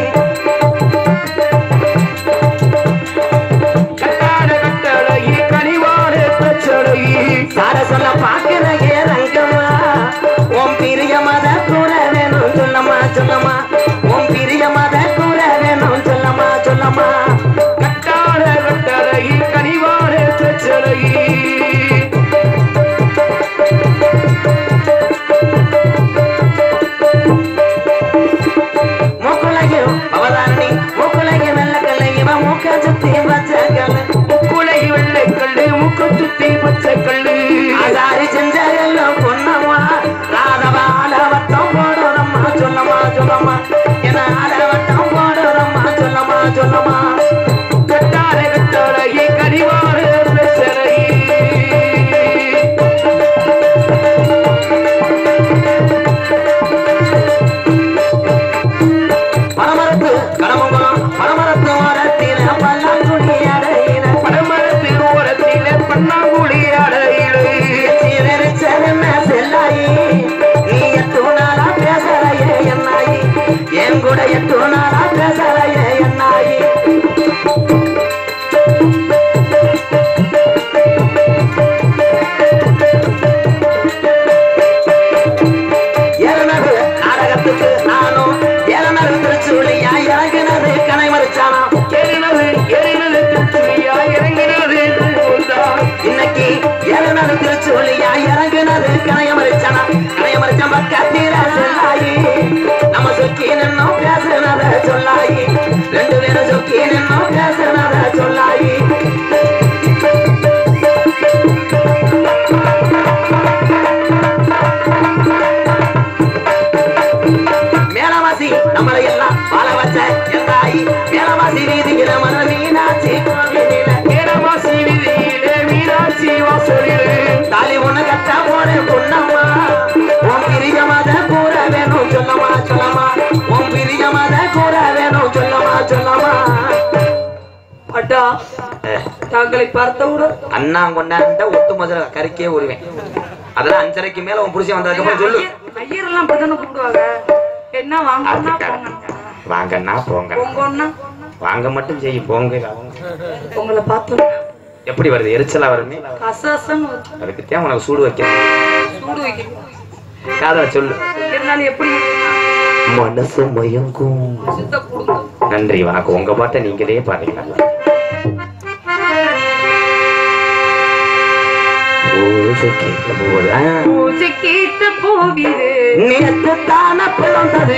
A: கட்டான கட்டளையே கனிவான பேச்சழகி சார சொல்ல பாக்குற ஏ ரங்கம்மா உன் பிரிய மத கூற வேணும் சொல்லம்மா சொல்லம்மா உன் பிரிய மத கூற வேணும் சொல்லம்மா சொல்லம்மா கட்டான கட்டளையே கனிவான பேச்சழகி மூக்குலையும் அவதாரணி மூக்குலையும் வெள்ளக்கல்லை இவன் மூக்க சுத்தி பச்சை கல்லு மூக்குலை வெள்ளைக்கல்லு மூக்கு சுத்தி பச்சை கல்லு ஆதாரி செஞ்ச எல்லாம் பொன்னம்மா ராதவா ஆலவட்டம் போடுறம்மா சொல்லம்மா சொல்லம்மா என ஆலவட்டம் போடுறம்மா சொல்லம்மா சொல்லம்மா கட்டார கட்டாரையே கனிவாறு பேசறையே பனமரத்து கடமங்குளம் பனமரத்து ஓரத்தில பல்லாங்குழி அடையில பனமரத்து ஓரத்தில பன்னாங்குழி அடையில சீரரிச்சதென்ன செல்லாயி நீ எட்டு நாளா பேசலையே என்னாயி என் கூட எட்டு நாளா பேசலையே என்னாயி ஏறனது நாடகத்துக்கு நானும் ஏறனது திருச்சூழியா இறங்கினது கனை மறிச்சானா ஏறினது ஏறினது திருச்சூழியா இறங்கினது இன்னைக்கு ஏறனது திருச்சூழியா இறங்கினது கனைய மறிச்சானா கனைய மறிச்ச பக்கத்தில சொல்லாயி நம்ம சொக்கி நின்னோம் பேசுனத சொல்லாயி ரெண்டு பேரும் சொக்கி நின்னோம் பேசுனத சொல்லாயி மேலவாசி நம்மளை எல்லாம் வாழ வச்ச என் தாயி மேலவாசி வீதியில மன மீனாட்சி கோவிலில மேலவாசி வீதியில மீனாட்சி வாசலில தாலி ஒண்ணு கட்ட போற பொன்னம்மா உன் பிரிய மத கூற வேணும் சொல்லமா சொல்லமா உன் பிரிய மத கூற வேணும் சொல்லமா சொல்லமா
B: அட்டா தாங்களை பார்த்தவுடன்
A: அண்ணா கொண்டாண்ட ஒட்டு முதல்ல கறிக்கே உருவேன் அதெல்லாம் அஞ்சரைக்கு மேல உன் புருஷன் வந்ததுக்கு அப்புறம் சொல்லு
B: ஐயர் எல்லாம் அப்படித்தானே கூப்பிடுவாங்க என்ன வாங்கன்னா போங்க
A: வாங்கண்ணா போங்க
B: போங்கன்னா
A: வாங்க மட்டும் செய்ய போங்க
B: உங்களை பார்த்தோம்
A: எப்படி வருது எரிச்சலா வருமே
B: கசசன்னு
A: அதுக்கு தான் உனக்கு சூடு வைக்க
B: சூடு வைக்கணும்
A: காதல சொல்லு
B: இருந்தாலும் எப்படி
A: மனசு மயங்கும்
B: சித்த கொடுங்க
A: நன்றி வணக்கம் உங்க பாட்டை நீங்களே பாருங்க
B: பூஜை கேட்ட போகிறது
A: நேற்று தான பிறந்தது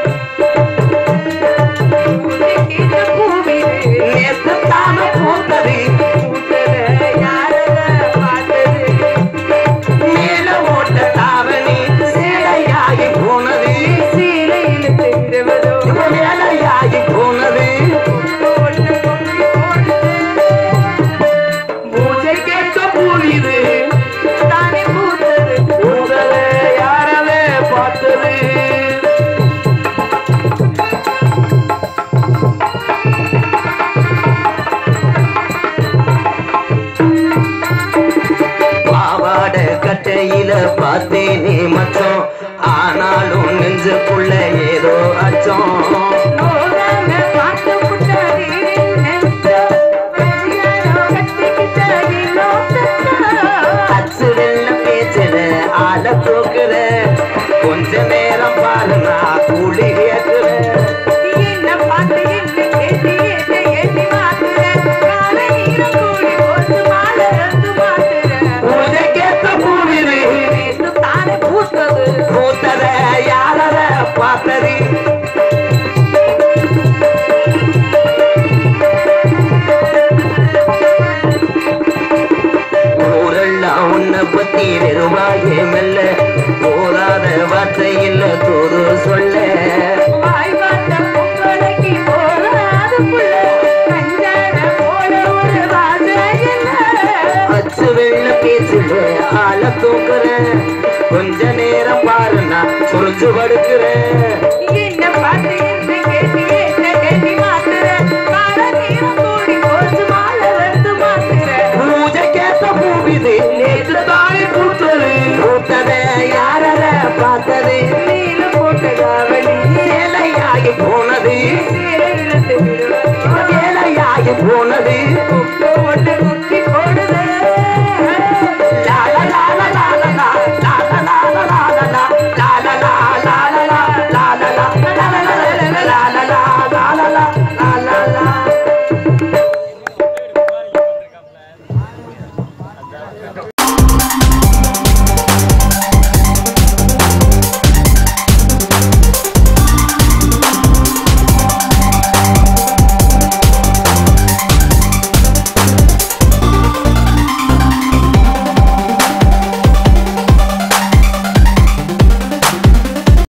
B: பூஜை கேட்ட போகிறது
A: நேற்று தான பூத்தது
B: கூட்டல யாரத பார்த்தது
A: மேல ஓட்ட தாவணி சேலையாகி போனது
B: சீலையில் தெரிவதோ
A: வேலையாகி போனது
B: ஒண்ணு கொண்டு போடுது
F: வச்சோம்
B: நோகாம பார்த்து புட்டாரி நெஞ்சம் கல்யாணம் கட்டிக்கிட்டாரி நோக்கத்தான்
F: அச்சு வெள்ள பேச்சுற ஆள தூக்குற கொஞ்ச நேரம் பாரு நான் கூலி கேட்கிறேன்
B: என்ன பார்த்து என்ன கேட்டு என்ன எண்ணி மாத்துறேன் காலை நீரம் கூடி போட்டு மாலை ரெண்டு மாத்துறேன்
F: பூஜைக்கேத்த பூவிது
B: நேற்று தானே பூத்தது
F: பூத்தத யாரத பார்த்தது ஊரெல்லாம் உன்னை பத்தி வெறுமாயே மெல்ல போதாத வார்த்தை இல்ல தூது சொல்ல
B: வாய் பார்த்த பொங்கலைக்கு போறாது புள்ள கஞ்சாட போல ஒரு வாசை என்ன
F: அச்சு வெள்ள பேச்சுல ஆள தூக்குறேன் கொஞ்ச நேரம் பாரு நான் சுருஞ்சு படுக்கிறேன்
B: என்ன பார்த்து என்ன கேட்டு என்ன கேட்டி மாத்துற கால நீரம் கூடி போச்சு மாலை வந்து மாத்துற
F: பூஜைக்கேத்த பூவிது நேற்று தானே பூத்தது பூத்தத யாரத பார்த்தது
B: நீல போட்ட காவலி
F: வேலையாகி போனது
B: சேலை இழுத்து விடுவது
F: வேலையாகி போனது
B: ஒட்ட குத்தி போ